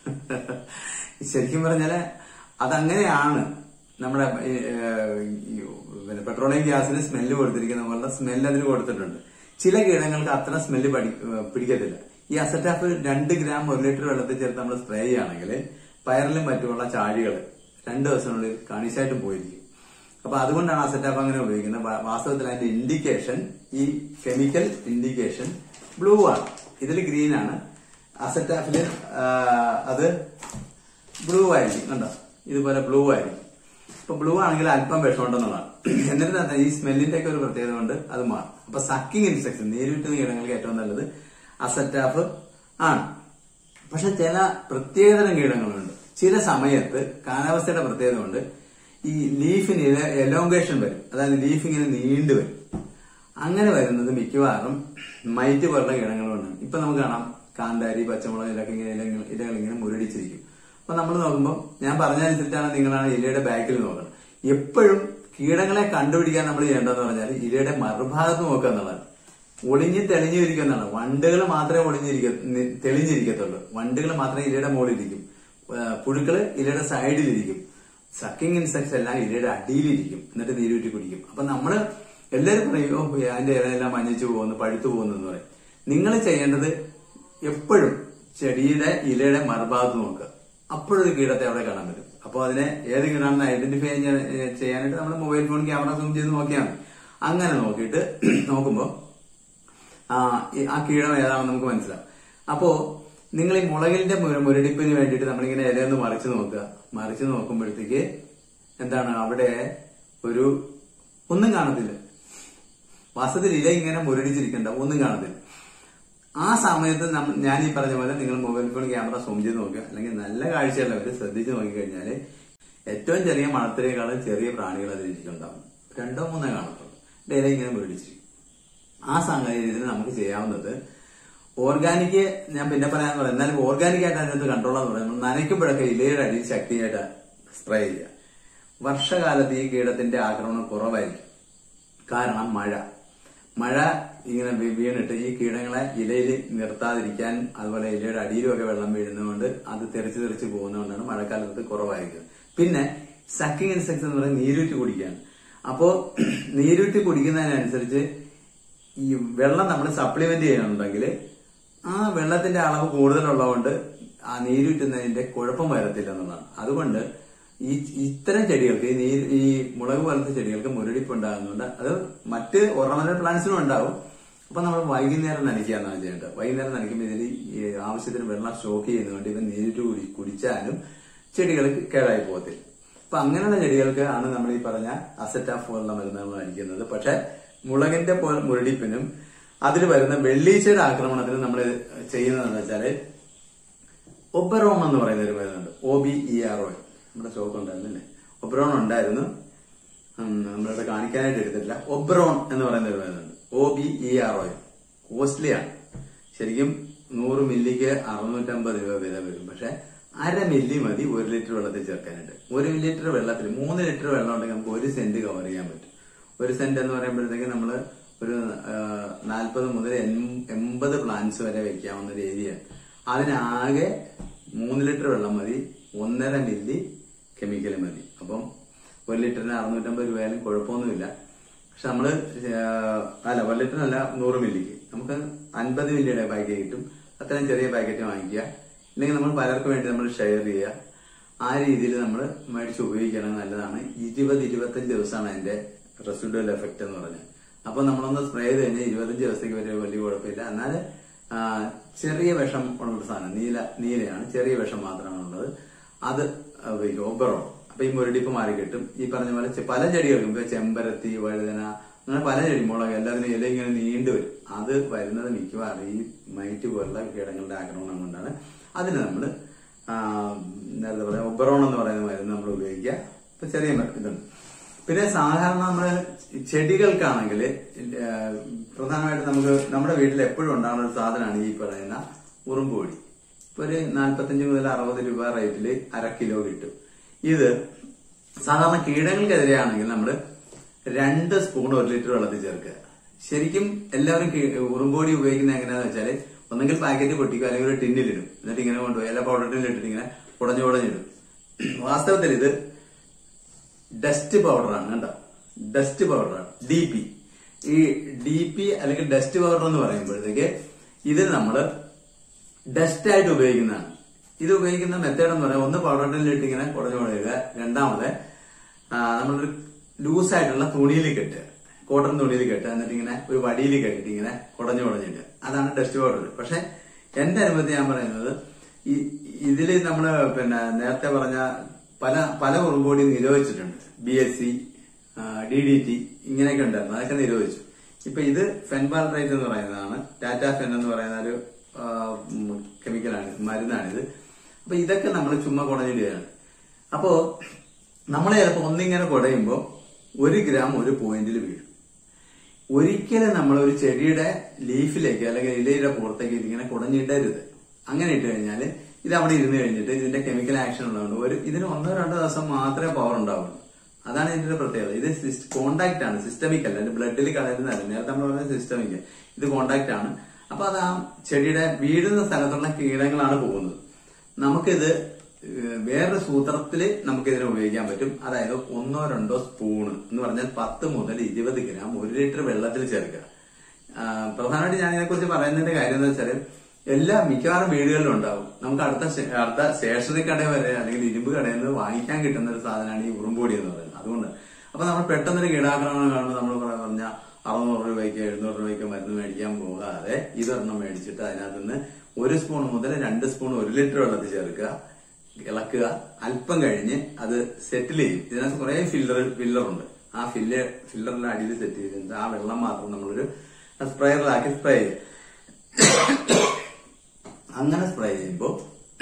ശരിക്കും പറഞ്ഞാല് അതങ്ങനെയാണ് നമ്മുടെ ഈ, ഏഹ്, ഈ, പിന്നെ പെട്രോളിയം ഗ്യാസിന് സ്മെല്ല് കൊടുത്തിരിക്കുന്ന പോലുള്ള സ്മെല്ല് അതിന് കൊടുത്തിട്ടുണ്ട് ചില കീടങ്ങൾക്ക് അത്ര സ്മെല്ല് പിടിക്കത്തില്ല ഈ അസറ്റാഫ് രണ്ട് ഗ്രാം ഒരു ലിറ്റർ വെള്ളത്തിൽ ചേർത്ത് നമ്മൾ സ്പ്രേ ചെയ്യുകയാണെങ്കിൽ പയറിലും മറ്റുമുള്ള ചാഴികൾ രണ്ട് ദിവസത്തിനുള്ളിൽ കണിശായിട്ടും പോയിരിക്കും അപ്പൊ അതുകൊണ്ടാണ് അസറ്റാഫ് അങ്ങനെ ഉപയോഗിക്കുന്നത് വാ- വാസ്തവത്തിൽ അതിന്റെ ഇൻഡിക്കേഷൻ ഈ കെമിക്കൽ ഇൻഡിക്കേഷൻ ബ്ലൂ ആണ് ഇതിൽ ഗ്രീൻ ആണ് അസറ്റാഫില് ആ, അത് ബ്ലൂ ആയിരിക്കും കണ്ടോ ഇതുപോലെ ബ്ലൂ ആയിരിക്കും ഇപ്പൊ ബ്ലൂ ആണെങ്കിൽ അല്പം വിഷമുണ്ടെന്നുള്ളതാണ് എന്നിട്ട് എന്താ ഈ സ്മെല്ലിന്റെ ഒക്കെ ഒരു പ്രത്യേകത കൊണ്ട് അത് മാറും അപ്പൊ സക്കിംഗ് ഇൻസെക്ട്സ് നീരുറ്റുന്ന കീടങ്ങൾക്ക് ഏറ്റവും നല്ലത് അസറ്റാഫ് ആണ് പക്ഷെ ചില പ്രത്യേകതരം കീടങ്ങളുണ്ട് ചില സമയത്ത് കാലാവസ്ഥയുടെ പ്രത്യേകത കൊണ്ട് ഈ ലീഫിന് എലോങ്കേഷൻ വരും അതായത് ലീഫ് ഇങ്ങനെ നീണ്ടു വരും അങ്ങനെ വരുന്നത് മിക്കവാറും മൈറ്റ് പോലുള്ള കീടങ്ങളുണ്ട് ഇപ്പൊ നമുക്ക് കാണാം കാന്താരി പച്ചമുളക് ഇലക്കെ ഇങ്ങനെ ഇലകൾ ഇലകൾ ഇങ്ങനെ മുരടിച്ചിരിക്കും അപ്പൊ നമ്മൾ നോക്കുമ്പോൾ ഞാൻ പറഞ്ഞതനുസരിച്ചാണ് നിങ്ങളാണ് ഇലയുടെ ബാക്കിൽ നോക്കണം എപ്പോഴും കീടങ്ങളെ കണ്ടുപിടിക്കാൻ നമ്മൾ ചെയ്യേണ്ടതെന്ന് പറഞ്ഞാൽ ഇലയുടെ മറുഭാഗത്ത് നോക്കുക എന്നുള്ളതാണ് ഒളിഞ്ഞ് തെളിഞ്ഞിരിക്കുക എന്നാണ് വണ്ടുകൾ മാത്രമേ ഒളിഞ്ഞിരിക്ക നി- തെളിഞ്ഞിരിക്കത്തുള്ളൂ വണ്ടുകൾ മാത്രമേ ഇലയുടെ മുകളിലിരിക്കും ആ, പുഴുക്കള് ഇലയുടെ സൈഡിലിരിക്കും സക്കിംഗ് ഇൻസെക്ട്സ് എല്ലാം ഇലയുടെ അടിയിലിരിക്കും എന്നിട്ട് നീരൂറ്റി കുടിക്കും അപ്പൊ നമ്മള് എല്ലാവരും പറയും "ഓ, അതിന്റെ ഇലയെല്ലാം മഞ്ഞച്ചു പോകുന്നു പഴുത്തു പോകുന്നു എന്ന് പറയും നിങ്ങൾ ചെയ്യേണ്ടത് എപ്പോഴും ചെടിയുടെ ഇലയുടെ മറുഭാഗത്ത് നോക്കുക അപ്പോഴൊരു കീടത്തെ അവിടെ കാണാൻ പറ്റും അപ്പോൾ അതിനെ ഏത് കീടാണെന്ന് ഐഡന്റിഫൈ ചെയ്യാനായിട്ട് നമ്മൾ മൊബൈൽ ഫോൺ ക്യാമറ സൂം ചെയ്ത് നോക്കിയാൽ മതി അങ്ങനെ നോക്കിയിട്ട് നോക്കുമ്പോൾ ആ ഈ- ആ കീടം ഏതാണെന്ന് നമുക്ക് മനസ്സിലാവും അപ്പോ നിങ്ങൾ ഈ മുളകിന്റെ മുര- മുരടിപ്പിന് വേണ്ടിയിട്ട് നമ്മളിങ്ങനെ ഇലയൊന്ന് മറിച്ച് നോക്കുക മറിച്ച് നോക്കുമ്പോഴത്തേക്ക് എന്താണ് അവിടെ ഒരു ഒന്നും കാണത്തില്ല വാസ്തവത്തിൽ ഇല ഇങ്ങനെ മുരടിച്ചിരിക്കണ്ട ഒന്നും കാണത്തില്ല ആ സമയത്ത് നമ്മ- ഞാൻ ഈ പറഞ്ഞ പോലെ നിങ്ങൾ മൊബൈൽ ഫോൺ ക്യാമറ സൂം ചെയ്ത് നോക്കുക അല്ലെങ്കിൽ നല്ല കാഴ്ചയുള്ളവർ ശ്രദ്ധിച്ച് നോക്കിക്കഴിഞ്ഞാൽ ഏറ്റവും ചെറിയ മണത്തിനേക്കാളും ചെറിയ പ്രാണികൾ അതിലിരിക്കുന്നുണ്ടാവും രണ്ടോ മൂന്നോ കാണത്തുള്ളൂ ഇല ഇങ്ങനെ മുരടിച്ചിരിക്കും ആ സാഹചര്യത്തിൽ നമുക്ക് ചെയ്യാവുന്നത് ഓർഗാനിക് ഞാൻ പിന്നെ പറയാന്ന് പറയാം എന്നാലും ഓർഗാനിക് ആയിട്ട് അതിനകത്ത് കൺട്രോൾ എന്ന് പറയുമ്പോൾ നനയ്ക്കുമ്പോഴൊക്കെ ഇലയുടെ അടിയിൽ ശക്തിയായിട്ട് സ്പ്രേ ചെയ്യുക വർഷകാലത്ത് ഈ കീടത്തിന്റെ ആക്രമണം കുറവായിരിക്കും കാരണം മഴ മഴ ഇങ്ങനെ വീ- വീണിട്ട് ഈ കീടങ്ങളെ ഇലയിൽ നിർത്താതിരിക്കാൻ അതുപോലെ ഇലയുടെ അടിയിലുമൊക്കെ വെള്ളം വീഴുന്നതുകൊണ്ട് അത് തെറിച്ച് തെറിച്ച് പോകുന്നതുകൊണ്ടാണ് മഴക്കാലത്ത് കുറവായിരിക്കുന്നത് പിന്നെ സക്കിംഗ് ഇൻസെക്ട്സ് എന്ന് പറയുന്നത് നീരൂറ്റി കുടിക്കുകയാണ് അപ്പോ നീരൂറ്റി കുടിക്കുന്നതിനനുസരിച്ച് ഈ വെള്ളം നമ്മൾ സപ്ലിമെന്റ് ചെയ്യുന്നുണ്ടെങ്കിൽ ആ വെള്ളത്തിന്റെ അളവ് കൂടുതലുള്ളതുകൊണ്ട് ആ നീരൂറ്റുന്നതിന്റെ കുഴപ്പം വരത്തില്ല എന്നുള്ളതാണ് അതുകൊണ്ട് ഈ ഇത്തരം ചെടികൾക്ക് ഈ നീര് ഈ മുളക് പോലത്തെ ചെടികൾക്ക് മുരടിപ്പ് ഉണ്ടാകുന്നുണ്ട് അത് മറ്റ് ഓർണമെന്റൽ പ്ലാന്റ്സിനും ഉണ്ടാവും അപ്പൊ നമ്മൾ വൈകുന്നേരം നനയ്ക്കുകയാണ് ചെയ്യേണ്ടത് വൈകുന്നേരം നനയ്ക്കുമ്പോൾ ഇതിൽ ഈ ആവശ്യത്തിന് വെള്ളം സ്റ്റോക്ക് ചെയ്യുന്നതുകൊണ്ട് ഇവ നീരിട്ട് കുടി കുടിച്ചാലും ചെടികൾ കേടായി പോകത്തില്ല അപ്പൊ അങ്ങനെയുള്ള ചെടികൾക്ക് ആണ് നമ്മൾ ഈ പറഞ്ഞ അസറ്റാഫ് പോലുള്ള മരുന്നുകൾ അടിക്കുന്നത് പക്ഷെ മുളകിന്റെ പോലെ മുരടിപ്പിനും അതിൽ വരുന്ന വെള്ളീച്ചയുടെ ആക്രമണത്തിനും നമ്മൾ ചെയ്യുന്നതെന്ന് വെച്ചാല് ഒബറോൺ എന്ന് പറയുന്ന ഒരു മരുന്നുണ്ട് O B E R O നമ്മുടെ സ്റ്റോക്ക് ഉണ്ടായിരുന്നില്ലേ ഒബ്രോൺ ഉണ്ടായിരുന്നു ഉം, നമ്മളിവിടെ കാണിക്കാനായിട്ട് എടുത്തിട്ടില്ല ഒബ്രോൺ എന്ന് പറയുന്ന ഒരു മരുന്നുണ്ട് O B E R O costly ആണ് ശരിക്കും നൂറ് മില്ലിക്ക് അറുന്നൂറ്റമ്പത് രൂപ വില വരും പക്ഷെ അര മില്ലി മതി ഒരു ലിറ്റർ വെള്ളത്തിൽ ചേർക്കാനായിട്ട് ഒരു ലിറ്റർ വെള്ളത്തിൽ മൂന്ന് ലിറ്റർ വെള്ളം ഉണ്ടെങ്കിൽ നമുക്ക് ഒരു സെന്റ് കവർ ചെയ്യാൻ പറ്റും ഒരു സെന്റ് എന്ന് പറയുമ്പോഴത്തേക്ക് നമ്മള് ഒരു നാൽപ്പത് മുതൽ എൺ- എൺപത് പ്ലാന്റ്സ് വരെ വെക്കാവുന്ന ഒരു ഏരിയ അതിനാകെ മൂന്ന് ലിറ്റർ വെള്ളം മതി ഒന്നര മില്ലി കെമിക്കൽ മതി അപ്പം ഒരു ലിറ്ററിന് അറുന്നൂറ്റമ്പത് രൂപയായാലും കുഴപ്പമൊന്നുമില്ല പക്ഷെ നമ്മള് ഏഹ്, അല്ല ഒരു ലിറ്ററിനല്ല നൂറ് മില്ലിക്ക് നമുക്ക് അൻപത് മില്ലിയുടെ പാക്കറ്റ് കിട്ടും അത്രയും ചെറിയ പാക്കറ്റ് വാങ്ങിക്കുക ഇല്ലെങ്കിൽ നമ്മൾ പലർക്കും വേണ്ടി നമ്മൾ ഷെയർ ചെയ്യുക ആ രീതിയിൽ നമ്മൾ മേടിച്ച് ഉപയോഗിക്കണം നല്ലതാണ് ഇരുപത് ഇരുപത്തഞ്ച് ദിവസമാണ് അതിന്റെ റെസിഡുവൽ എഫക്റ്റ് എന്ന് പറഞ്ഞത് അപ്പൊ നമ്മളൊന്ന് സ്പ്രേ ചെയ്ത് കഴിഞ്ഞാൽ ഇരുപത്തഞ്ച് ദിവസത്തേക്ക് വരെ വലിയ കുഴപ്പമില്ല എന്നാൽ ആ, ചെറിയ വിഷം ഉള്ള സാധനം നീല നീലയാണ് ചെറിയ വിഷം മാത്രമാണ് ഉള്ളത് അത് ഉപയോഗിക്കും ഒബറോ അപ്പൊ ഈ മുരടിപ്പ് മാറി കിട്ടും ഈ പറഞ്ഞ പോലെ ചെ- പല ചെടികൾക്കും ഇപ്പൊ ചെമ്പരത്തി വഴുതന അങ്ങനെ പല ചെടിമുളക് എല്ലാത്തിനും ഇല ഇങ്ങനെ നീണ്ടു വരും അത് വരുന്നത് മിക്കവാറും ഈ മൈറ്റ് പോലുള്ള കീടങ്ങളുടെ ആക്രമണം കൊണ്ടാണ് അതിന് നമ്മൾ നേരത്തെ പറയാം ഒബറോൺ എന്ന് പറയുന്ന മരുന്ന് നമ്മൾ ഉപയോഗിക്കുക ഇപ്പൊ ചെറിയ മ- ഇതുണ്ട് പിന്നെ സാധാരണ നമ്മള് ചെടികൾക്കാണെങ്കിൽ പ്രധാനമായിട്ട് നമുക്ക് നമ്മുടെ വീട്ടിൽ എപ്പോഴും ഉണ്ടാകുന്ന ഒരു സാധനമാണ് ഈ പറയുന്ന ഉറുമ്പുപൊടി ഇപ്പൊ ഒരു നാല്പത്തഞ്ച് മുതൽ അറുപത് രൂപ റേറ്റിൽ അര കിലോ കിട്ടും ഇത് സാധാരണ കീടങ്ങൾക്കെതിരെയാണെങ്കിൽ നമ്മൾ രണ്ട് സ്പൂൺ ഒരു ലിറ്റർ വെള്ളത്തിൽ ചേർക്കുക ശരിക്കും എല്ലാവരും കീ- ഉറുമ്പൊടി ഉപയോഗിക്കുന്നത് എങ്ങനെയാന്ന് വെച്ചാല് ഒന്നെങ്കിൽ പാക്കറ്റ് പൊട്ടിക്കുക അല്ലെങ്കിൽ ഒരു ടിന്നിലിടും എന്നിട്ട് ഇങ്ങനെ കൊണ്ടുപോയി എല്ലാ പൗഡർ ടിന്നിലിട്ടിട്ട് ഇങ്ങനെ ഉടഞ്ഞു ഉടഞ്ഞിടും വാസ്തവത്തിൽ ഇത് ഡസ്റ്റ് പൗഡറാണ് കണ്ടോ ഡസ്റ്റ് പൗഡറാണ് D P E D P അല്ലെങ്കിൽ ഡസ്റ്റ് പൗഡർ എന്ന് പറയുമ്പോഴത്തേക്ക് ഇത് നമ്മള് ഡസ്റ്റ് ആയിട്ട് ഉപയോഗിക്കുന്നതാണ് ഇത് ഉപയോഗിക്കുന്ന മെത്തേഡ് എന്ന് പറയാം ഒന്ന് പൗഡറിലിട്ട് ഇങ്ങനെ കുടഞ്ഞു കൊടുക്കുക രണ്ടാമത് ആ, നമ്മളൊരു ലൂസായിട്ടുള്ള തുണിയിൽ കെട്ടുക കോട്ടൺ തുണിയിൽ കെട്ടുക എന്നിട്ട് ഇങ്ങനെ ഒരു വടിയിൽ കെട്ടിട്ട് ഇങ്ങനെ കുടഞ്ഞു കുടഞ്ഞിട്ട് അതാണ് ഡസ്റ്റ് പൗഡർ പക്ഷെ എന്റെ അനുഭവത്തിൽ ഞാൻ പറയുന്നത് ഈ ഇതില് നമ്മള് പിന്നെ നേരത്തെ പറഞ്ഞ പല പല ഉറുമ്പോടി നിരോധിച്ചിട്ടുണ്ട് B S C D D T ഇങ്ങനെയൊക്കെ ഉണ്ടായിരുന്നു അതൊക്കെ നിരോധിച്ചു ഇപ്പൊ ഇത് ഫെൻബാൾറൈറ്റ് എന്ന് പറയുന്നതാണ് ടാറ്റ ഫെൻ എന്ന് പറയുന്ന ഒരു ആ, ഉം, കെമിക്കലാണ് മരുന്നാണിത് അപ്പൊ ഇതൊക്കെ നമ്മൾ ചുമ്മാ കുടഞ്ഞിടുകയാണ് അപ്പോ നമ്മൾ ചിലപ്പോ ഒന്നിങ്ങനെ കുടയുമ്പോ ഒരു ഗ്രാം ഒരു പോയിന്റിൽ വീഴും ഒരിക്കലും നമ്മൾ ഒരു ചെടിയുടെ ലീഫിലേക്ക് അല്ലെങ്കിൽ ഇലയുടെ പുറത്തേക്ക് ഇതിങ്ങനെ കുടഞ്ഞിടരുത് അങ്ങനെ ഇട്ട് കഴിഞ്ഞാൽ ഇത് അവിടെ ഇരുന്ന് കഴിഞ്ഞിട്ട് ഇതിന്റെ കെമിക്കൽ ആക്ഷൻ ഉള്ളതുകൊണ്ട് ഒരു ഇതിന് ഒന്നോ രണ്ടോ ദിവസം മാത്രമേ പവർ ഉണ്ടാവുള്ളൂ അതാണ് ഇതിന്റെ ഒരു പ്രത്യേകത ഇത് കോണ്ടാക്ട് ആണ് സിസ്റ്റമിക് അല്ല ഇത് ബ്ലഡിൽ കളയുന്നതല്ല നേരത്തെ നമ്മൾ പറഞ്ഞ സിസ്റ്റമിക് ഇത് കോണ്ടാക്ട് ആണ് അപ്പൊ അത് ആ ചെടിയുടെ വീഴുന്ന സ്ഥലത്തുള്ള കീടങ്ങളാണ് പോകുന്നത് നമുക്കിത് ഏഹ്, വേറൊരു സൂത്രത്തില് നമുക്കിതിനെ ഉപയോഗിക്കാൻ പറ്റും അതായത് ഒന്നോ രണ്ടോ സ്പൂണ് എന്ന് പറഞ്ഞാൽ പത്ത് മുതൽ ഇരുപത് ഗ്രാം ഒരു ലിറ്റർ വെള്ളത്തിൽ ചേർക്കുക ആ, പ്രധാനമായിട്ട് ഞാൻ ഇതിനെക്കുറിച്ച് പറയുന്നതിന്റെ കാര്യം എന്ന് വെച്ചാൽ എല്ലാ മിക്കവാറും വീടുകളിലും ഉണ്ടാവും നമുക്ക് അടുത്ത സ്റ്റേ- അടുത്ത സ്റ്റേഷനറി കട വരെ അല്ലെങ്കിൽ ഇരുമ്പ് കടയിൽ നിന്ന് വാങ്ങിക്കാൻ കിട്ടുന്ന ഒരു സാധനമാണ് ഈ ഉറുമ്പൊടി എന്ന് പറയുന്നത് അതുകൊണ്ട് അപ്പൊ നമ്മൾ പെട്ടെന്നൊരു കീടാക്രമണം കാണുമ്പോൾ നമ്മൾ പറഞ്ഞ അറുന്നൂറ് രൂപയ്ക്ക് എഴുന്നൂറ് രൂപയ്ക്ക് മരുന്ന് മേടിക്കാൻ പോകാതെ ഇതൊരെണ്ണം മേടിച്ചിട്ട് അതിനകത്ത് നിന്ന് ഒരു സ്പൂൺ മുതൽ രണ്ട് സ്പൂൺ ഒരു ലിറ്റർ വെള്ളത്തിൽ ചേർക്കുക ഇളക്കുക അല്പം കഴിഞ്ഞ് അത് സെറ്റിൽ ചെയ്യും ഇതിനകത്ത് കുറെ ഫില്ലർ ഫില്ലറുണ്ട് ആ ഫില്ലർ ഫില്ലറിന്റെ അടിയിൽ സെറ്റ് ചെയ്തിട്ട് ആ വെള്ളം മാത്രം നമ്മളൊരു സ്പ്രേയറിലാക്കി സ്പ്രേ ചെയ്യും അങ്ങനെ സ്പ്രേ ചെയ്യുമ്പോൾ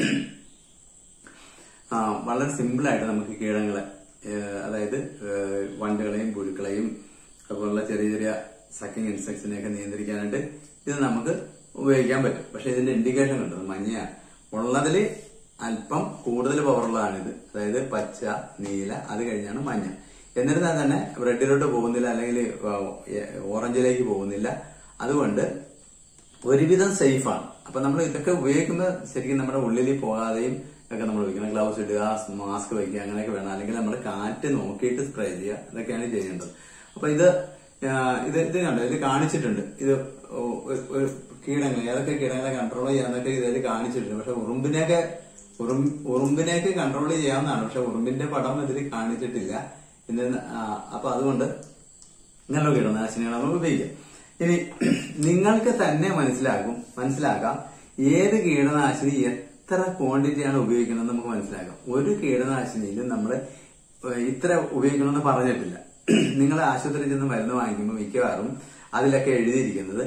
ആ, വളരെ സിമ്പിൾ ആയിട്ട് നമുക്ക് കീടങ്ങളെ ഏഹ്, അതായത് ഏഹ്, വണ്ടുകളെയും പുഴുക്കളെയും അതുപോലുള്ള ചെറിയ ചെറിയ സക്കിങ് ഇൻസെക്ട്സിനെയൊക്കെ നിയന്ത്രിക്കാനായിട്ട് ഇത് നമുക്ക് ഉപയോഗിക്കാൻ പറ്റും പക്ഷെ ഇതിന്റെ ഇൻഡിക്കേഷൻ കണ്ടത് മഞ്ഞയാണ് ഉള്ളതിൽ അല്പം കൂടുതൽ പവറുള്ളതാണിത് അതായത് പച്ച നീല അത് കഴിഞ്ഞാണ് മഞ്ഞ എന്നിരുന്നാൽ തന്നെ റെഡിലോട്ട് പോകുന്നില്ല അല്ലെങ്കിൽ ഓറഞ്ചിലേക്ക് പോകുന്നില്ല അതുകൊണ്ട് ഒരുവിധം സേഫാണ് അപ്പൊ നമ്മൾ ഇതൊക്കെ ഉപയോഗിക്കുമ്പോൾ ശരിക്കും നമ്മുടെ ഉള്ളിൽ പോകാതെയും ഒക്കെ നമ്മൾ ഉപയോഗിക്കണം ഗ്ലൗസ് ഇടുക മാസ്ക് വയ്ക്കുക അങ്ങനെയൊക്കെ വേണം അല്ലെങ്കിൽ നമ്മൾ കാറ്റ് നോക്കിയിട്ട് സ്പ്രേ ചെയ്യുക ഇതൊക്കെയാണ് ചെയ്യേണ്ടത് അപ്പൊ ഇത് ആ, ഇത് ഇത് കണ്ടോ ഇത് കാണിച്ചിട്ടുണ്ട് ഇത് ഒ- ഒരു- ഒരു കീടങ്ങൾ ഏതൊക്കെ കീടങ്ങളെ കൺട്രോൾ ചെയ്യാന്നൊക്കെ ഇതിൽ കാണിച്ചിട്ടുണ്ട് പക്ഷെ ഉറുമ്പിനെയൊക്കെ ഉറും ഉറുമ്പിനെയൊക്കെ കൺട്രോൾ ചെയ്യാവുന്നതാണ് പക്ഷെ ഉറുമ്പിന്റെ പടം ഇതിൽ കാണിച്ചിട്ടില്ല ഇന്ന് ആ, അപ്പൊ അതുകൊണ്ട് ഇങ്ങനെയുള്ള കീടനാശിനികൾ നമുക്ക് ഉപയോഗിക്കാം ഇനി നിങ്ങൾക്ക് തന്നെ മനസ്സിലാകും മനസ്സിലാക്കാം ഏത് കീടനാശിനി എത്ര ക്വാണ്ടിറ്റിയാണ് ഉപയോഗിക്കണമെന്ന് നമുക്ക് മനസ്സിലാക്കാം ഒരു കീടനാശിനിയിലും നമ്മൾ ഇത്ര ഉപയോഗിക്കണമെന്ന് പറഞ്ഞിട്ടില്ല നിങ്ങൾ ആശുപത്രിയിൽ ചെന്ന് മരുന്ന് വാങ്ങിക്കുമ്പോൾ മിക്കവാറും അതിലൊക്കെ എഴുതിയിരിക്കുന്നത്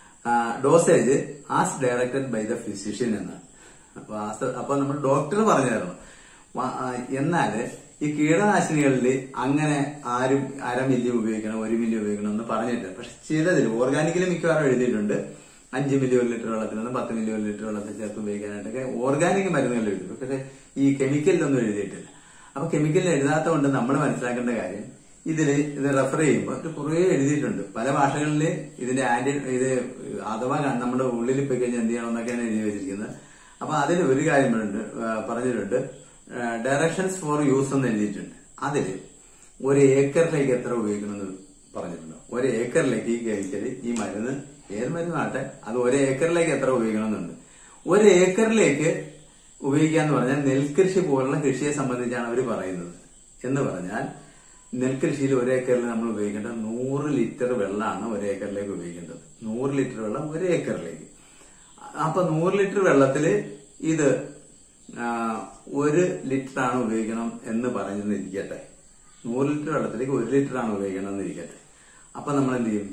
dosage as directed by the physician എന്നാണ് അപ്പൊ ആസ്- അപ്പൊ നമ്മൾ ഡോക്ടർ പറഞ്ഞു തരണം വ- ആ, എന്നാല് ഈ കീടനാശിനികളിൽ അങ്ങനെ ആരും അര മില്ലി ഉപയോഗിക്കണം ഒരു മില്ലി ഉപയോഗിക്കണം എന്ന് പറഞ്ഞിട്ടില്ല പക്ഷെ ചിലതിൽ ഓർഗാനിക്കിൽ മിക്കവാറും എഴുതിയിട്ടുണ്ട് അഞ്ച് മില്ലി ഒരു ലിറ്റർ വെള്ളത്തിൽ നിന്ന് പത്ത് മില്ലി ഒരു ലിറ്റർ വെള്ളത്തിൽ ചേർത്ത് ഉപയോഗിക്കാനായിട്ടൊക്കെ ഓർഗാനിക് മരുന്നുകൾ എഴുതി പക്ഷെ ഈ കെമിക്കലിലൊന്നും എഴുതിയിട്ടില്ല അപ്പൊ കെമിക്കലിൽ എഴുതാത്ത കൊണ്ട് നമ്മൾ മനസ്സിലാക്കേണ്ട കാര്യം ഇതില് ഇത് റെഫർ ചെയ്യുമ്പോൾ ഇത് കുറേ എഴുതിയിട്ടുണ്ട് പല ഭാഷകളിൽ ഇതിന്റെ ആന്റി ഇത് അഥവാ നമ്മുടെ ഉള്ളിൽ പോയി കഴിഞ്ഞാൽ എന്ത് ചെയ്യണം എന്നൊക്കെയാണ് എഴുതി വെച്ചിരിക്കുന്നത് അപ്പൊ അതിൽ ഒരു കാര്യം ഉണ്ട്, ആ, പറഞ്ഞിട്ടുണ്ട് ഡയറക്ഷൻസ് ഫോർ യൂസ് എന്ന് എഴുതിയിട്ടുണ്ട് അതില് ഒരു ഏക്കറിലേക്ക് എത്ര ഉപയോഗിക്കണമെന്ന് പറഞ്ഞിട്ടുണ്ട് ഒരു ഏക്കറിലേക്ക് ഈ കെമിക്കല് ഈ മരുന്ന് ഏത് മരുന്നാട്ടെ അത് ഒരു ഏക്കറിലേക്ക് എത്ര ഉപയോഗിക്കണമെന്നുണ്ട് ഒരു ഏക്കറിലേക്ക് ഉപയോഗിക്കാന്ന് പറഞ്ഞാൽ നെൽകൃഷി പോലുള്ള കൃഷിയെ സംബന്ധിച്ചാണ് അവർ പറയുന്നത് എന്ന് പറഞ്ഞാൽ നെൽകൃഷിയിൽ ഒരു ഏക്കറിൽ നമ്മൾ ഉപയോഗിക്കേണ്ടത് നൂറ് ലിറ്റർ വെള്ളമാണ് ഒരു ഏക്കറിലേക്ക് ഉപയോഗിക്കേണ്ടത് നൂറ് ലിറ്റർ വെള്ളം ഒരു ഏക്കറിലേക്ക് അപ്പൊ നൂറ് ലിറ്റർ വെള്ളത്തില് ഇത് ആ, ഒരു ലിറ്റർ ആണ് ഉപയോഗിക്കണം എന്ന് പറഞ്ഞിരിക്കട്ടെ നൂറ് ലിറ്റർ വെള്ളത്തിലേക്ക് ഒരു ലിറ്റർ ആണ് ഉപയോഗിക്കണം എന്നിരിക്കട്ടെ അപ്പൊ നമ്മൾ എന്ത് ചെയ്യും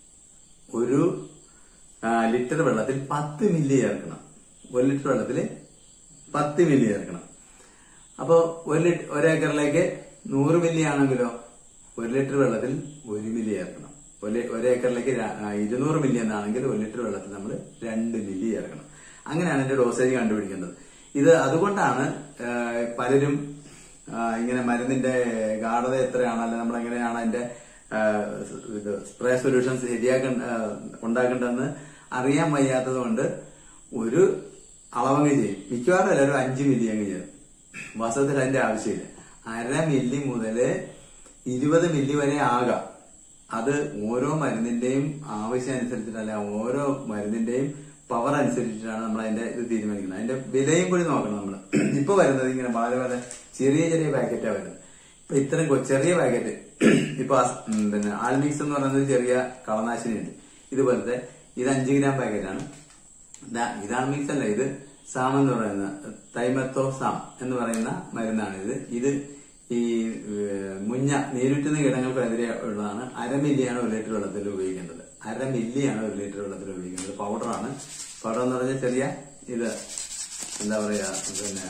ഒരു ആ, ലിറ്റർ വെള്ളത്തിൽ പത്ത് മില്ലി ചേർക്കണം ഒരു ലിറ്റർ വെള്ളത്തിൽ പത്ത് മില്ലി ചേർക്കണം അപ്പോ ഒരു ലിറ്റർ ഒരേക്കറിലേക്ക് നൂറ് മില്ലി ആണെങ്കിലോ ഒരു ലിറ്റർ വെള്ളത്തിൽ ഒരു മില്ലി ചേർക്കണം ഒരു ഒരു ഏക്കറിലേക്ക് ര- ആ, ഇരുന്നൂറ് മില്ലി എന്നാണെങ്കിൽ ഒരു ലിറ്റർ വെള്ളത്തിൽ നമ്മൾ രണ്ട് മില്ലി ചേർക്കണം അങ്ങനെയാണ് ഇതിന്റെ ഡോസേജ് കണ്ടുപിടിക്കേണ്ടത് ഇത് അതുകൊണ്ടാണ് ആ, പലരും ആ, ഇങ്ങനെ മരുന്നിന്റെ ഗാഠത എത്രയാണ് അല്ലെ നമ്മൾ എങ്ങനെയാണ് അതിന്റെ ആ, ഇത് സ്പ്രേ സൊല്യൂഷൻ ശരിയാക്കേണ്ട ആ, ഉണ്ടാക്കേണ്ടതെന്ന് അറിയാൻ വയ്യാത്തത് കൊണ്ട് ഒരു അളവങ്ങ് ചെയ്യും മിക്കവാറും എല്ലാവരും അഞ്ച് മില്ലി അങ്ങ് ചെയ്യും വാസ്തവത്തിൽ അതിന്റെ ആവശ്യമില്ല അര മില്ലി മുതല് ഇരുപത് മില്ലി വരെ ആകാം അത് ഓരോ മരുന്നിന്റെയും ആവശ്യം അനുസരിച്ചിട്ടല്ല ഓരോ മരുന്നിന്റെയും പവർ അനുസരിച്ചിട്ടാണ് നമ്മൾ അതിന്റെ ഇത് തീരുമാനിക്കുന്നത് അതിന്റെ വിലയും കൂടി നോക്കണം നമ്മൾ ഇപ്പൊ വരുന്നത് ഇങ്ങനെ വളരെ വളരെ ചെറിയ ചെറിയ പാക്കറ്റാണ് വരുന്നത് ഇപ്പൊ ഇത്രയും കൊ- ചെറിയ പാക്കറ്റ് ഇപ്പൊ അസ്- ഉം, പിന്നെ ആൽമിക്സ് എന്ന് പറയുന്ന ഒരു ചെറിയ കളനാശിനി ഉണ്ട് ഇതുപോലത്തെ ഇത് അഞ്ച് ഗ്രാം പാക്കറ്റാണ് ദാ- ഇതാണ് മിക്സ് അല്ല ഇത് സാം എന്ന് പറയുന്ന തൈമത്തോ സാം എന്ന് പറയുന്ന മരുന്നാണ് ഇത് ഇത് ഈ ഏഹ്, മുഞ്ഞ നേരിട്ടുന്ന കീടങ്ങൾക്കെതിരെ ഉള്ളതാണ് അര മില്ലിയാണ് ഒരു ലിറ്റർ വെള്ളത്തിൽ ഉപയോഗിക്കേണ്ടത് അര മില്ലിയാണ് ഒരു ലിറ്റർ വെള്ളത്തിൽ ഉപയോഗിക്കേണ്ടത് പൗഡറാണ് പൗഡർ എന്ന് പറഞ്ഞാൽ ചെറിയ ഇത് എന്താ പറയാ പിന്നെ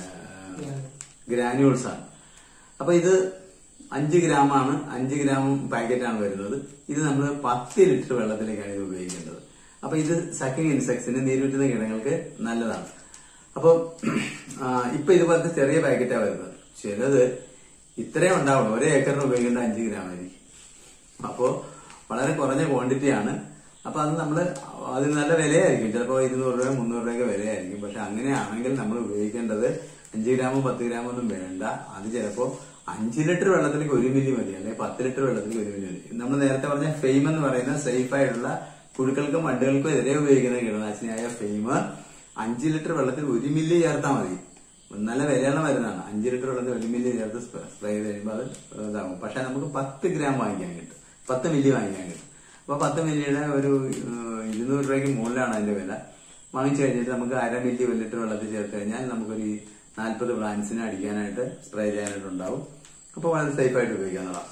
ഗ്രാനുവൽസ് ആണ് അപ്പൊ ഇത് അഞ്ച് ഗ്രാമാണ് അഞ്ച് ഗ്രാം പാക്കറ്റാണ് വരുന്നത് ഇത് നമ്മൾ പത്ത് ലിറ്റർ വെള്ളത്തിലേക്കാണ് ഇത് ഉപയോഗിക്കേണ്ടത് അപ്പൊ ഇത് സക്കിങ് ഇൻസെക്ട്സിന് നീരുറ്റുന്ന കീടങ്ങൾക്ക് നല്ലതാണ് അപ്പൊ ആ, ഇപ്പൊ ഇതുപോലത്തെ ചെറിയ പാക്കറ്റാണ് വരുന്നത് ചിലത് ഇത്രയും ഉണ്ടാവുള്ളൂ ഒരേ ഏക്കറിന് ഉപയോഗിക്കേണ്ട അഞ്ച് ഗ്രാം ആയിരിക്കും അപ്പോ വളരെ കുറഞ്ഞ ക്വാണ്ടിറ്റിയാണ് അപ്പൊ അത് നമ്മള് അതിന് നല്ല വിലയായിരിക്കും ചിലപ്പോൾ ഇരുന്നൂറ് രൂപ മുന്നൂറ് രൂപയൊക്കെ വിലയായിരിക്കും പക്ഷെ അങ്ങനെയാണെങ്കിൽ നമ്മൾ ഉപയോഗിക്കേണ്ടത് അഞ്ച് ഗ്രാമും പത്ത് ഗ്രാമും ഒന്നും വേണ്ട അത് ചിലപ്പോ അഞ്ച് ലിറ്റർ വെള്ളത്തിലേക്ക് ഒരു മില്ലി മതി അല്ലെങ്കിൽ പത്ത് ലിറ്റർ വെള്ളത്തിലേക്ക് ഒരു മില്ലി മതി നമ്മൾ നേരത്തെ പറഞ്ഞ ഫെയിം എന്ന് പറയുന്ന സേഫ് ആയിട്ടുള്ള പുഴുക്കൾക്കും വണ്ടുകൾക്കും എതിരെ ഉപയോഗിക്കുന്ന കീടനാശിനിയായ ഫെയിം അഞ്ച് ലിറ്റർ വെള്ളത്തിൽ ഒരു മില്ലി ചേർത്താൽ മതി നല്ല വിലയുള്ള മരുന്നാണ് അഞ്ച് ലിറ്റർ വെള്ളത്തിൽ ഒരു മില്ലി ചേർത്ത് സ്പ്രേ ചെയ്ത് കഴിയുമ്പോൾ അത് ഇതാകും പക്ഷെ നമുക്ക് പത്ത് ഗ്രാം വാങ്ങിക്കാൻ കിട്ടും പത്ത് മില്ലി വാങ്ങിക്കാൻ കിട്ടും അപ്പൊ പത്ത് മില്ലിയുടെ ഒരു ഏഹ്, ഇരുന്നൂറ് രൂപയ്ക്ക് മുകളിലാണ് അതിന്റെ വില വാങ്ങിച്ചു കഴിഞ്ഞിട്ട് നമുക്ക് അര മില്ലി ഒരു ലിറ്റർ വെള്ളത്തിൽ ചേർത്ത് കഴിഞ്ഞാൽ നമുക്കൊരു നാൽപ്പത് പ്ലാന്റ്സിനെ അടിക്കാനായിട്ട് സ്പ്രേ ചെയ്യാനായിട്ട് ഉണ്ടാവും അപ്പൊ വളരെ സേഫ് ആയിട്ട് ഉപയോഗിക്കാന്നുള്ളതാണ്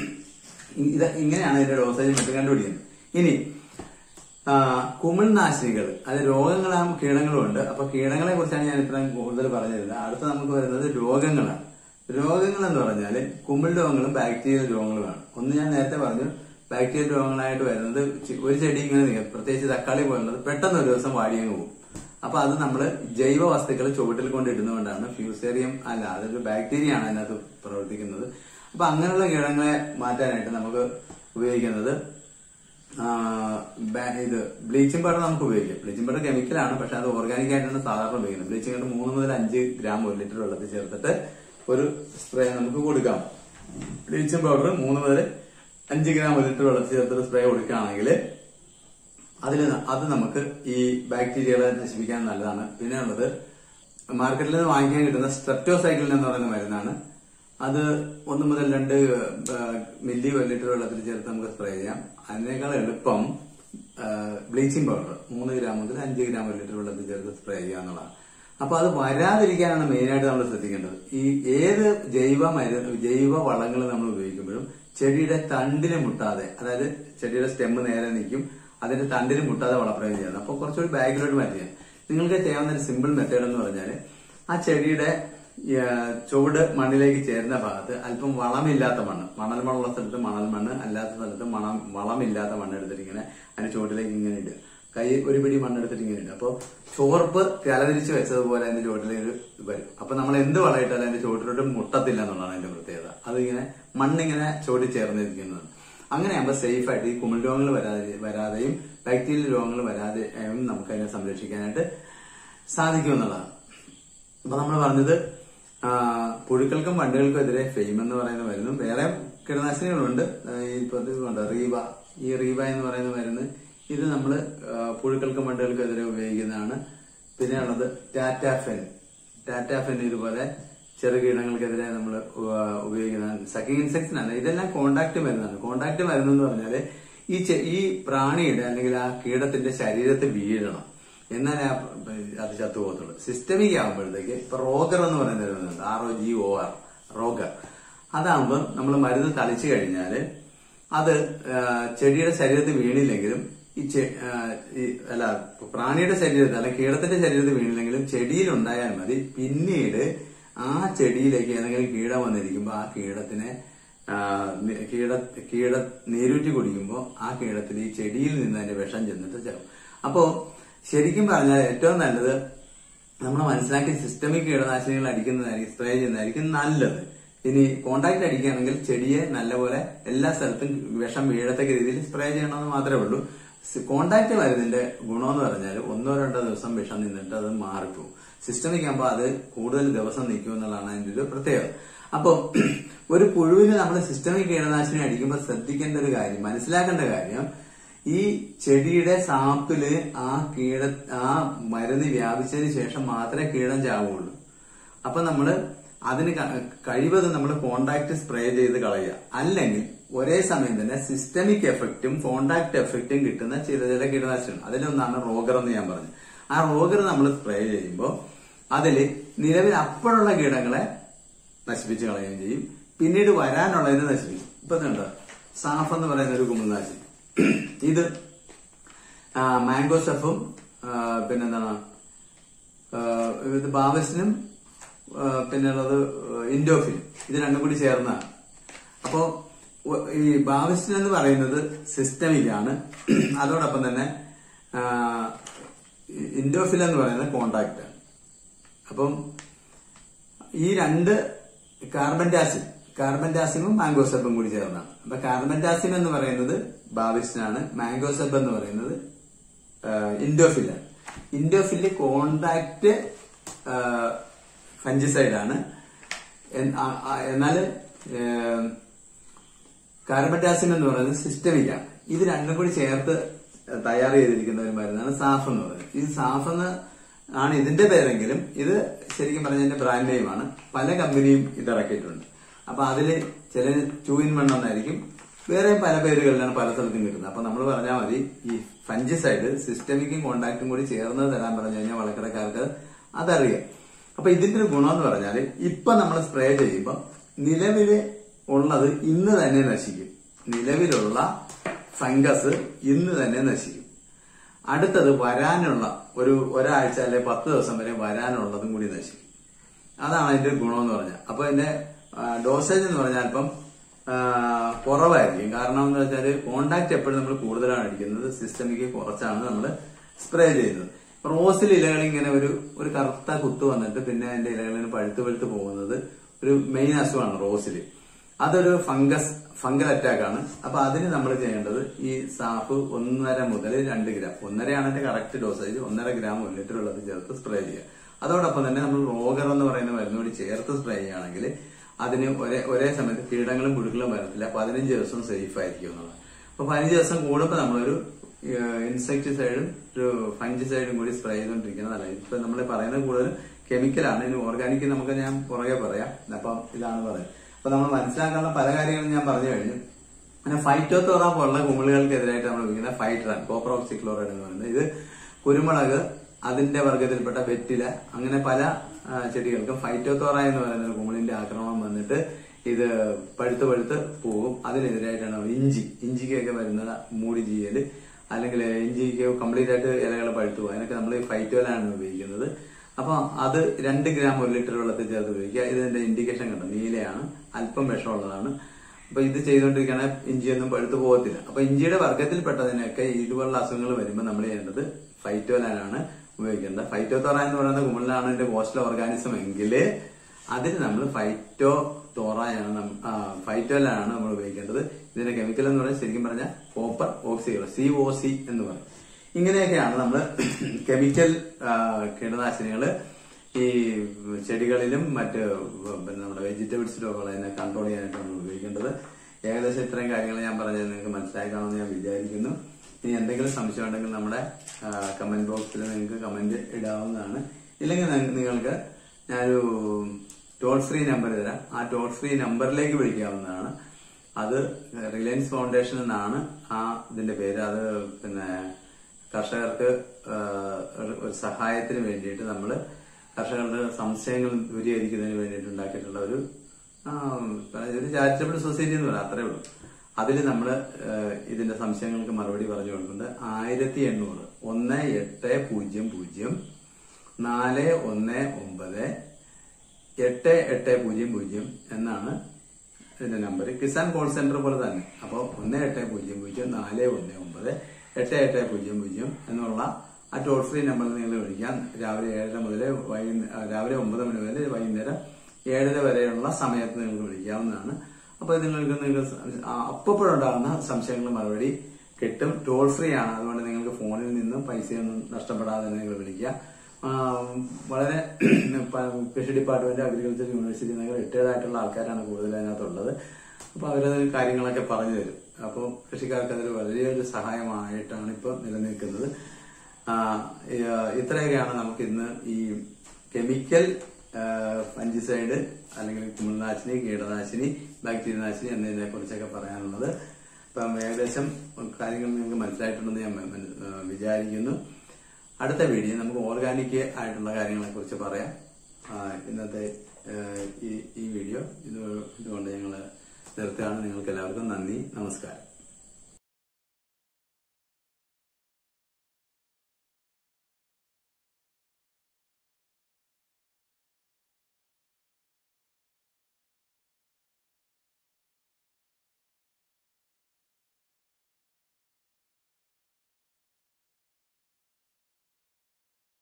ഇത് ഇങ്ങനെയാണ് ഇതിന്റെ ഡോസേജ് മറ്റും കണ്ടുപിടിക്കുന്നത് ഇനി ആ, കുമിൾനാശിനികൾ അത് രോഗങ്ങളും കീടങ്ങളും ഉണ്ട് അപ്പൊ കീടങ്ങളെ കുറിച്ചാണ് ഞാൻ ഇത്രയും കൂടുതൽ പറഞ്ഞിരുന്നത് അടുത്ത നമുക്ക് വരുന്നത് രോഗങ്ങളാണ് രോഗങ്ങൾ എന്ന് പറഞ്ഞാൽ കുമിൾ രോഗങ്ങളും ബാക്ടീരിയൽ രോഗങ്ങളുമാണ് ഒന്ന് ഞാൻ നേരത്തെ പറഞ്ഞു ബാക്ടീരിയൽ രോഗങ്ങളായിട്ട് വരുന്നത് ചി- ഒരു ചെടി ഇങ്ങനെ നിൽക്കും പ്രത്യേകിച്ച് തക്കാളി പോലുള്ളത് പെട്ടെന്ന് ഒരു ദിവസം വാടിയങ്ങ് പോകും അപ്പൊ അത് നമ്മൾ ജൈവ വസ്തുക്കൾ ചുവട്ടിൽ കൊണ്ട് ഇടുന്നതുകൊണ്ടാണ് ഫ്യൂസേറിയം അല്ല അതൊരു ബാക്ടീരിയ ആണ് അതിനകത്ത് പ്രവർത്തിക്കുന്നത് അപ്പൊ അങ്ങനെയുള്ള കീടങ്ങളെ മാറ്റാനായിട്ട് നമുക്ക് ഉപയോഗിക്കുന്നത് ആ, ബാ- ഇത് ബ്ലീച്ചിങ് പൗഡർ നമുക്ക് ഉപയോഗിക്കാം ബ്ലീച്ചിങ് പൗഡർ കെമിക്കലാണ് പക്ഷെ അത് ഓർഗാനിക് ആയിട്ടാണ് സാധാരണ ഉപയോഗിക്കുന്നത് ബ്ലീച്ചിങ് പൗഡർ മൂന്ന് മുതൽ അഞ്ച് ഗ്രാം ഒരു ലിറ്റർ വെള്ളത്തിൽ ചേർത്തിട്ട് ഒരു സ്പ്രേ നമുക്ക് കൊടുക്കാം ബ്ലീച്ചിങ് പൗഡർ മൂന്ന് മുതൽ അഞ്ച് ഗ്രാം ഒരു ലിറ്റർ വെള്ളത്തിൽ ചേർത്തിട്ട് സ്പ്രേ കൊടുക്കുകയാണെങ്കിൽ അതിൽ അത് നമുക്ക് ഈ ബാക്ടീരിയകളെ നശിപ്പിക്കാൻ നല്ലതാണ് പിന്നെ ഉള്ളത് മാർക്കറ്റിൽ നിന്ന് വാങ്ങിക്കാൻ കിട്ടുന്ന സ്ട്രെപ്റ്റോസൈക്കിളിൻ എന്ന് പറയുന്ന മരുന്നാണ് അത് ഒന്ന് മുതൽ രണ്ട് ആ, മില്ലി ഒരു ലിറ്റർ വെള്ളത്തിൽ ചേർത്ത് നമുക്ക് സ്പ്രേ ചെയ്യാം അതിനേക്കാൾ എളുപ്പം ബ്ലീച്ചിങ് പൗഡർ മൂന്ന് ഗ്രാം മുതൽ അഞ്ച് ഗ്രാം ഒരു ലിറ്റർ വെള്ളത്തിൽ ചേർത്ത് സ്പ്രേ ചെയ്യുക എന്നുള്ളതാണ് അപ്പൊ അത് വരാതിരിക്കാനാണ് മെയിനായിട്ട് നമ്മൾ ശ്രദ്ധിക്കേണ്ടത് ഈ ഏത് ജൈവ മരുന്ന് ജൈവ വളങ്ങൾ നമ്മൾ ഉപയോഗിക്കുമ്പോഴും ചെടിയുടെ തണ്ടിന് മുട്ടാതെ അതായത് ചെടിയുടെ സ്റ്റെമ്മ് നേരെ നിൽക്കും അതിന്റെ തണ്ടിന് മുട്ടാതെ വളപ്രയോഗം ചെയ്യണം അപ്പൊ കുറച്ചുകൂടി ബാക്കിലോട്ട് മാറ്റി ചെയ്യാം നിങ്ങൾക്ക് ചെയ്യാവുന്ന ഒരു സിമ്പിൾ മെത്തേഡ് എന്ന് പറഞ്ഞാൽ ആ ചെടിയുടെ ആ, ചുവട് മണ്ണിലേക്ക് ചേരുന്ന ഭാഗത്ത് അല്പം വളമില്ലാത്ത മണ്ണ് മണൽ മണ്ണുള്ള സ്ഥലത്ത് മണൽ മണ്ണ് അല്ലാത്ത സ്ഥലത്ത് മണം വളമില്ലാത്ത മണ്ണ് എടുത്തിട്ട് ഇങ്ങനെ അതിന്റെ ചുവട്ടിലേക്ക് ഇങ്ങനെ ഇടുക കൈ ഒരു പിടി മണ്ണെടുത്തിട്ട് ഇങ്ങനെ ഇടുക അപ്പൊ ചോർപ്പ് തലതിരിച്ച് വെച്ചതുപോലെ അതിന്റെ ചുവട്ടിലേക്ക് വരും അപ്പൊ നമ്മൾ എന്ത് വളയിട്ടാലും അതിന്റെ ചുവട്ടിലോട്ട് മുട്ടത്തില്ല എന്നുള്ളതാണ് അതിന്റെ പ്രത്യേകത അതിങ്ങനെ മണ്ണിങ്ങനെ ചുവട്ടിൽ ചേർന്നിരിക്കുന്നതാണ് അങ്ങനെയാകുമ്പോൾ സേഫ് ആയിട്ട് ഈ കുമിൾ രോഗങ്ങൾ വരാതെ വരാതെയും ബാക്ടീരിയൽ രോഗങ്ങൾ വരാതെയും നമുക്ക് അതിനെ സംരക്ഷിക്കാനായിട്ട് സാധിക്കുമെന്നുള്ളതാണ് അപ്പൊ നമ്മൾ പറഞ്ഞത് ആ, പുഴുക്കൾക്കും വണ്ടുകൾക്കും എതിരെ ഫെയിം എന്ന് പറയുന്ന മരുന്നും വേറെ കീടനാശിനികളുണ്ട് ആ, ഈ ഇപ്പൊ ഇതുണ്ട് റീവ ഈ റീവ എന്ന് പറയുന്ന മരുന്ന് ഇത് നമ്മൾ പുഴുക്കൾക്കും വണ്ടുകൾക്കും എതിരെ ഉപയോഗിക്കുന്നതാണ് പിന്നെ ഉള്ളത് ടാറ്റാഫെൻ ടാറ്റാഫെൻ ഇതുപോലെ ചെറുകീടങ്ങൾക്കെതിരെ നമ്മൾ ഉപയോഗിക്കുന്നതാണ് സക്കിങ് ഇൻസെക്ട്സിനല്ല ഇതെല്ലാം കോണ്ടാക്ട് മരുന്നാണ് കോണ്ടാക്ട് മരുന്ന് എന്ന് പറഞ്ഞാല് ഈ ചെ- ഈ പ്രാണിയുടെ അല്ലെങ്കിൽ ആ കീടത്തിന്റെ ശരീരത്തിൽ വീഴണം എന്നാലേ ആ അത് ചത്തുപോകത്തുള്ളൂ സിസ്റ്റമിക് ആകുമ്പോഴത്തേക്ക് ഇപ്പൊ റോഗർ എന്ന് പറയുന്ന ഒരു മരുന്നുണ്ട് R O G O R Rogor അതാകുമ്പോൾ നമ്മൾ മരുന്ന് തളിച്ചു കഴിഞ്ഞാല് അത് ആ, ചെടിയുടെ ശരീരത്തിൽ വീണില്ലെങ്കിലും ഈ ചെ- ആ, ഈ അല്ല പ്രാണിയുടെ ശരീരത്തിൽ അല്ല കീടത്തിന്റെ ശരീരത്തിൽ വീണില്ലെങ്കിലും ചെടിയിൽ ഉണ്ടായാൽ മതി പിന്നീട് ആ ചെടിയിലേക്ക് ഏതെങ്കിലും കീടം വന്നിരിക്കുമ്പോൾ ആ കീടത്തിനെ ആ, നി- കീട കീട നീരൂറ്റി കുടിക്കുമ്പോൾ ആ കീടത്തിൽ ഈ ചെടിയിൽ നിന്ന് അതിന്റെ വിഷം ചെന്നിട്ട് ചാവും അപ്പോ ശരിക്കും പറഞ്ഞാൽ ഏറ്റവും നല്ലത് നമ്മൾ മനസ്സിലാക്കി സിസ്റ്റമിക് കീടനാശിനികൾ അടിക്കുന്നതായിരിക്കും സ്പ്രേ ചെയ്യുന്നതായിരിക്കും നല്ലത് ഇനി കോണ്ടാക്ട് അടിക്കുകയാണെങ്കിൽ ചെടിയെ നല്ലപോലെ എല്ലാ സ്ഥലത്തും വിഷം വീഴത്തക്ക രീതിയിൽ സ്പ്രേ ചെയ്യണമെന്ന് മാത്രമേ ഉള്ളൂ കോണ്ടാക്ട് മരുന്നിന്റെ ഗുണമെന്ന് പറഞ്ഞാൽ ഒന്നോ രണ്ടോ ദിവസം വിഷം നിന്നിട്ട് അത് മാറിപ്പോകും സിസ്റ്റമിക് ആകുമ്പോൾ അത് കൂടുതൽ ദിവസം നിൽക്കും എന്നുള്ളതാണ് അതിന്റെ ഒരു പ്രത്യേകത അപ്പൊ ഒരു പുഴുവിന് നമ്മൾ സിസ്റ്റമിക് കീടനാശിനി അടിക്കുമ്പോൾ ശ്രദ്ധിക്കേണ്ട ഒരു കാര്യം മനസ്സിലാക്കേണ്ട കാര്യം ഈ ചെടിയുടെ സാപ്പില് ആ കീട ആ മരുന്ന് വ്യാപിച്ചതിന് ശേഷം മാത്രമേ കീടം ചാവുള്ളൂ അപ്പൊ നമ്മള് അതിന് ക- കഴിവതും നമ്മൾ കോണ്ടാക്ട് സ്പ്രേ ചെയ്ത് കളയുക അല്ലെങ്കിൽ ഒരേ സമയം തന്നെ സിസ്റ്റമിക് എഫക്റ്റും കോണ്ടാക്ട് എഫക്റ്റും കിട്ടുന്ന ചില ചില കീടനാശിനികൾ അതിലൊന്നാണ് റോഗർ എന്ന് ഞാൻ പറഞ്ഞു ആ റോഗർ നമ്മൾ സ്പ്രേ ചെയ്യുമ്പോൾ അതിൽ നിലവിൽ അപ്പോഴുള്ള കീടങ്ങളെ നശിപ്പിച്ച് കളയുകയും ചെയ്യും പിന്നീട് വരാനുള്ളതിനെ നശിപ്പിക്കും ഇപ്പൊ ഇതുണ്ട് സാഫ് എന്ന് പറയുന്ന ഒരു കുമിൾനാശിനി ഇത് മാംഗോ സ്റ്റഫും പിന്നെന്താണ് ആ, ഇത് ബാവസിനും പിന്നെ ഉള്ളത് ഇൻഡോഫിനും ഇത് രണ്ടും കൂടി ചേർന്നതാണ് അപ്പോ ഒ- ഈ ബാവസിൻ എന്ന് പറയുന്നത് സിസ്റ്റമിക് ആണ് അതോടൊപ്പം തന്നെ ആ, ഇൻഡോഫിൽ എന്ന് പറയുന്നത് കോണ്ടാക്ട് ആണ് അപ്പം ഈ രണ്ട് കാർബൺ ഡാസിൻ കാർബൺ ഡാസിനും മാംഗോ സബും കൂടി ചേർന്നാണ് അപ്പൊ കാർബൺ ഡാസിൻ എന്ന് പറയുന്നത് ബാവിസിനാണ് മാംഗോ സബ് എന്ന് പറയുന്നത് ഇൻഡോഫിലാണ് ഇൻഡോഫില് കോണ്ടാക്ട് ഫഞ്ചിസൈഡ് ആണ് എൻ- ആ- ആ- എന്നാൽ കാർബൺ ഡാസിൻ എന്ന് പറയുന്നത് സിസ്റ്റമിക് ആണ് ഇത് രണ്ടും കൂടി ചേർത്ത് തയ്യാർ ചെയ്തിരിക്കുന്ന ഒരു മരുന്നാണ് സാഫ് എന്ന് പറയുന്നത് ഈ സാഫ് എന്ന് ആണ് ഇതിന്റെ പേരെങ്കിലും ഇത് ശരിക്കും പറഞ്ഞതിന്റെ ബ്രാൻഡ് നെയിമാണ് പല കമ്പനിയും ഇത് ഇറക്കിയിട്ടുണ്ട് അപ്പൊ അതില് ചില ടു ഇൻ വൺ എന്നായിരിക്കും വേറെ പല പേരുകളിലാണ് പല സ്ഥലത്തും കിട്ടുന്നത് അപ്പൊ നമ്മൾ പറഞ്ഞാൽ മതി ഈ ഫഞ്ചിസൈഡ് സിസ്റ്റമിക്കും കോണ്ടാക്റ്റും കൂടി ചേർന്ന് തരാൻ പറഞ്ഞു കഴിഞ്ഞാൽ വളക്കടക്കാർക്ക് അതറിയാം അപ്പൊ ഇതിന്റെ ഒരു ഗുണം എന്ന് പറഞ്ഞാൽ ഇപ്പൊ നമ്മൾ സ്പ്രേ ചെയ്യുമ്പോൾ നിലവില് ഉള്ളത് ഇന്ന് തന്നെ നശിക്കും നിലവിലുള്ള ഫംഗസ് ഇന്ന് തന്നെ നശിക്കും അടുത്തത് വരാനുള്ള ഒരു ഒരാഴ്ച അല്ലെ പത്ത് ദിവസം വരെ വരാനുള്ളതും കൂടി നശിക്കും അതാണ് അതിന്റെ ഗുണം എന്ന് പറഞ്ഞാൽ അപ്പൊ ഇതിന്റെ ഡോസേജ് എന്ന് പറഞ്ഞാൽ അല്പം ആ, കുറവായിരിക്കും കാരണം എന്ന് വെച്ചാൽ കോണ്ടാക്ട് എപ്പോഴും നമ്മൾ കൂടുതലാണ് അടിക്കുന്നത് സിസ്റ്റമിക്ക് കുറച്ചാണ് നമ്മൾ സ്പ്രേ ചെയ്യുന്നത് റോസിൽ ഇലകൾ ഇങ്ങനെ ഒരു ഒരു കറുത്ത കുത്ത് വന്നിട്ട് പിന്നെ അതിന്റെ ഇലകളിന് പഴുത്ത് പഴുത്ത് പോകുന്നത് ഒരു മെയിൻ അസുഖമാണ് റോസിൽ അതൊരു ഫംഗസ് ഫംഗൽ അറ്റാക്ക് ആണ് അപ്പൊ അതിന് നമ്മൾ ചെയ്യേണ്ടത് ഈ സാഫ് ഒന്നര മുതൽ രണ്ട് ഗ്രാം ഒന്നരയാണ് അതിന്റെ കറക്റ്റ് ഡോസേജ് ഒന്നര ഗ്രാം ഒരു ലിറ്റർ വെള്ളത്തിൽ ചേർത്ത് സ്പ്രേ ചെയ്യുക അതോടൊപ്പം തന്നെ നമ്മൾ റോഗർ എന്ന് പറയുന്ന മരുന്നോട് ചേർത്ത് സ്പ്രേ ചെയ്യുകയാണെങ്കിൽ അതിന് ഒരേ ഒരേ സമയത്ത് കീടങ്ങളും പുഴുക്കളും വരത്തില്ല പതിനഞ്ച് ദിവസം സേഫ് ആയിരിക്കും എന്നുള്ളത് അപ്പൊ പതിനഞ്ച് ദിവസം കൂടുമ്പോൾ നമ്മളൊരു ഇൻസെക്ടിസൈഡും ഒരു ഫംഗിസൈഡും കൂടി സ്പ്രേ ചെയ്തുകൊണ്ടിരിക്കുന്നത് നല്ലത് ഇപ്പൊ നമ്മൾ പറയുന്നത് കൂടുതൽ കെമിക്കലാണ് ഇനി ഓർഗാനിക് നമുക്ക് ഞാൻ പുറകെ പറയാം അപ്പം ഇതാണ് പറയുന്നത് അപ്പൊ നമ്മൾ മനസ്സിലാക്കാനുള്ള പല കാര്യങ്ങളും ഞാൻ പറഞ്ഞു കഴിഞ്ഞു പിന്നെ ഫൈറ്റോത്തോറ പോലുള്ള കുമിളുകൾക്കെതിരായിട്ട് നമ്മൾ ഉപയോഗിക്കുന്ന ഫൈറ്ററാൻ കോപ്രോക്സിക്ലോറൈഡ് എന്ന് പറയുന്നത് ഇത് കുരുമുളക് അതിന്റെ വർഗത്തിൽപ്പെട്ട വെറ്റില അങ്ങനെ പല ആ, ചെടികൾക്കും ഫൈറ്റോത്തോറ എന്ന് പറയുന്ന ഒരു കുമിളിന്റെ ആക്രമണം വന്നിട്ട് ഇത് പഴുത്ത് പഴുത്ത് പോകും അതിനെതിരായിട്ടാണ് നമ്മൾ ഇഞ്ചി ഇഞ്ചിക്കൊക്കെ വരുന്നത് മൂടി ചെയ്യല് അല്ലെങ്കിൽ ഇഞ്ചിക്ക് കംപ്ലീറ്റ് ആയിട്ട് ഇലകൾ പഴുത്തു പോകും അതിനൊക്കെ നമ്മൾ ഫൈറ്റോലാണ് ഉപയോഗിക്കുന്നത് അപ്പൊ അത് രണ്ട് ഗ്രാം ഒരു ലിറ്റർ വെള്ളത്തിൽ ചേർത്ത് ഉപയോഗിക്കുക ഇതിന്റെ ഇൻഡിക്കേഷൻ കണ്ടോ നീലയാണ് അല്പം വിഷമുള്ളതാണ് അപ്പൊ ഇത് ചെയ്തുകൊണ്ടിരിക്കുകയാണെങ്കിൽ ഇഞ്ചിയൊന്നും പഴുത്തു പോകത്തില്ല അപ്പൊ ഇഞ്ചിയുടെ വർഗത്തിൽപ്പെട്ടതിനൊക്കെ ഇതുപോലുള്ള അസുഖങ്ങൾ വരുമ്പോൾ നമ്മൾ ചെയ്യേണ്ടത് ഫൈറ്റോലാനാണ് ഉപയോഗിക്കേണ്ടത് ഫൈറ്റോത്തോറ എന്ന് പറയുന്ന കുമിളിലാണ് ഇതിന്റെ പോസ്റ്റൽ ഓർഗാനിസം എങ്കിൽ അതിന് നമ്മൾ ഫൈറ്റോ തോറയാണ് നം- ആ, ഫൈറ്റോലാണ് നമ്മൾ ഉപയോഗിക്കേണ്ടത് ഇതിന്റെ കെമിക്കൽ എന്ന് പറയുന്നത് ശരിക്കും പറഞ്ഞാൽ copper oxychloride C O C എന്ന് പറയും ഇങ്ങനെയൊക്കെയാണ് നമ്മൾ കെമിക്കൽ കീടനാശിനികൾ ഈ ചെടികളിലും മറ്റ് പിന്നെ നമ്മുടെ വെജിറ്റബിൾസിലും ഒക്കെ ഉള്ളതിനെ കൺട്രോൾ ചെയ്യാനായിട്ട് നമ്മൾ ഉപയോഗിക്കേണ്ടത് ഏകദേശം ഇത്രയും കാര്യങ്ങൾ ഞാൻ പറഞ്ഞത് നിങ്ങൾക്ക് മനസ്സിലാക്കാമെന്ന് ഞാൻ വിചാരിക്കുന്നു ഇനി എന്തെങ്കിലും സംശയം ഉണ്ടെങ്കിൽ നമ്മുടെ കമന്റ് ബോക്സിൽ നിങ്ങൾക്ക് കമന്റ് ഇടാവുന്നതാണ് ഇല്ലെങ്കിൽ നി- നിങ്ങൾക്ക് ഞാനൊരു ടോൾ ഫ്രീ നമ്പർ തരാം ആ ടോൾ ഫ്രീ നമ്പറിലേക്ക് വിളിക്കാവുന്നതാണ് അത് റിലയൻസ് ഫൗണ്ടേഷൻ എന്നാണ് ആ ഇതിന്റെ പേര് അത് പിന്നെ കർഷകർക്ക് ആ, ഒരു- ഒരു സഹായത്തിന് വേണ്ടിയിട്ട് നമ്മൾ കർഷകരുടെ സംശയങ്ങൾ ദൂരീകരിക്കുന്നതിന് വേണ്ടിയിട്ട് ഉണ്ടാക്കിയിട്ടുള്ള ഒരു ആ, ഒരു ചാരിറ്റബിൾ സൊസൈറ്റി എന്ന് പറയാം അത്രേ ഉള്ളൂ അതിൽ നമ്മൾ ഇതിന്റെ സംശയങ്ങൾക്ക് മറുപടി പറഞ്ഞു കൊടുക്കുന്നത് ആയിരത്തി എണ്ണൂറ് ഒന്ന് എട്ട് പൂജ്യം പൂജ്യം നാല് ഒന്ന് ഒമ്പത് എട്ട് എട്ട് പൂജ്യം പൂജ്യം എന്നാണ് ഇതിന്റെ നമ്പർ കിസാൻ കോൾ സെന്റർ പോലെ തന്നെ അപ്പോൾ ഒന്ന് എട്ട് പൂജ്യം പൂജ്യം നാല് ഒന്ന് ഒമ്പത് എട്ട് എട്ട് പൂജ്യം പൂജ്യം എന്നുള്ള ആ ടോൾ ഫ്രീ നമ്പറിൽ നിങ്ങൾ വിളിക്കാം രാവിലെ ഏഴര മുതൽ വൈകുന്നേരം രാവിലെ ഒമ്പത് മണി മുതൽ വൈകുന്നേരം ഏഴര വരെയുള്ള സമയത്ത് നിങ്ങൾക്ക് വിളിക്കാവുന്നതാണ് അപ്പോൾ നിങ്ങൾക്ക് നിങ്ങൾക്ക് അപ്പോഴുണ്ടാകുന്ന സംശയങ്ങൾ മറുപടി കിട്ടും ടോൾ ഫ്രീ ആണ് അതുകൊണ്ട് നിങ്ങൾക്ക് ഫോണിൽ നിന്നും പൈസയൊന്നും നഷ്ടപ്പെടാതെ തന്നെ നിങ്ങൾ വിളിക്കുക ആ, വളരെ പ- കൃഷി ഡിപ്പാർട്ട്മെന്റ് അഗ്രികൾച്ചർ യൂണിവേഴ്സിറ്റി എന്നൊക്കെ റിട്ടയർഡ് ആയിട്ടുള്ള ആൾക്കാരാണ് കൂടുതൽ അതിനകത്തുള്ളത് അപ്പൊ അവരത് കാര്യങ്ങളൊക്കെ പറഞ്ഞു തരും അപ്പോൾ കൃഷിക്കാർക്ക് അതൊരു വലിയൊരു സഹായമായിട്ടാണ് ഇപ്പോൾ നിലനിൽക്കുന്നത് ആ, ഈ, ആ, ഇത്രയൊക്കെയാണ് നമുക്ക് ഇന്ന് ഈ കെമിക്കൽ ഫഞ്ചിസൈഡ് അല്ലെങ്കിൽ കുമിൾനാശിനി കീടനാശിനി ബാക്ടീരിയനാശിനി എന്നതിനെ കുറിച്ചൊക്കെ പറയാനുള്ളത് അപ്പം ഏകദേശം കാര്യങ്ങൾ നിങ്ങൾക്ക് മനസ്സിലായിട്ടുണ്ടെന്ന് ഞാൻ മ- മന- ആ, വിചാരിക്കുന്നു അടുത്ത വീഡിയോ നമുക്ക് ഓർഗാനിക് ആയിട്ടുള്ള കാര്യങ്ങളെ കുറിച്ച് പറയാം ആ, ഇന്നത്തെ ആ, ഈ ഈ വീഡിയോ ഇത് ഇതുകൊണ്ട് ഞങ്ങൾ നിർത്തുകയാണ് നിങ്ങൾക്ക് എല്ലാവർക്കും നന്ദി നമസ്കാരം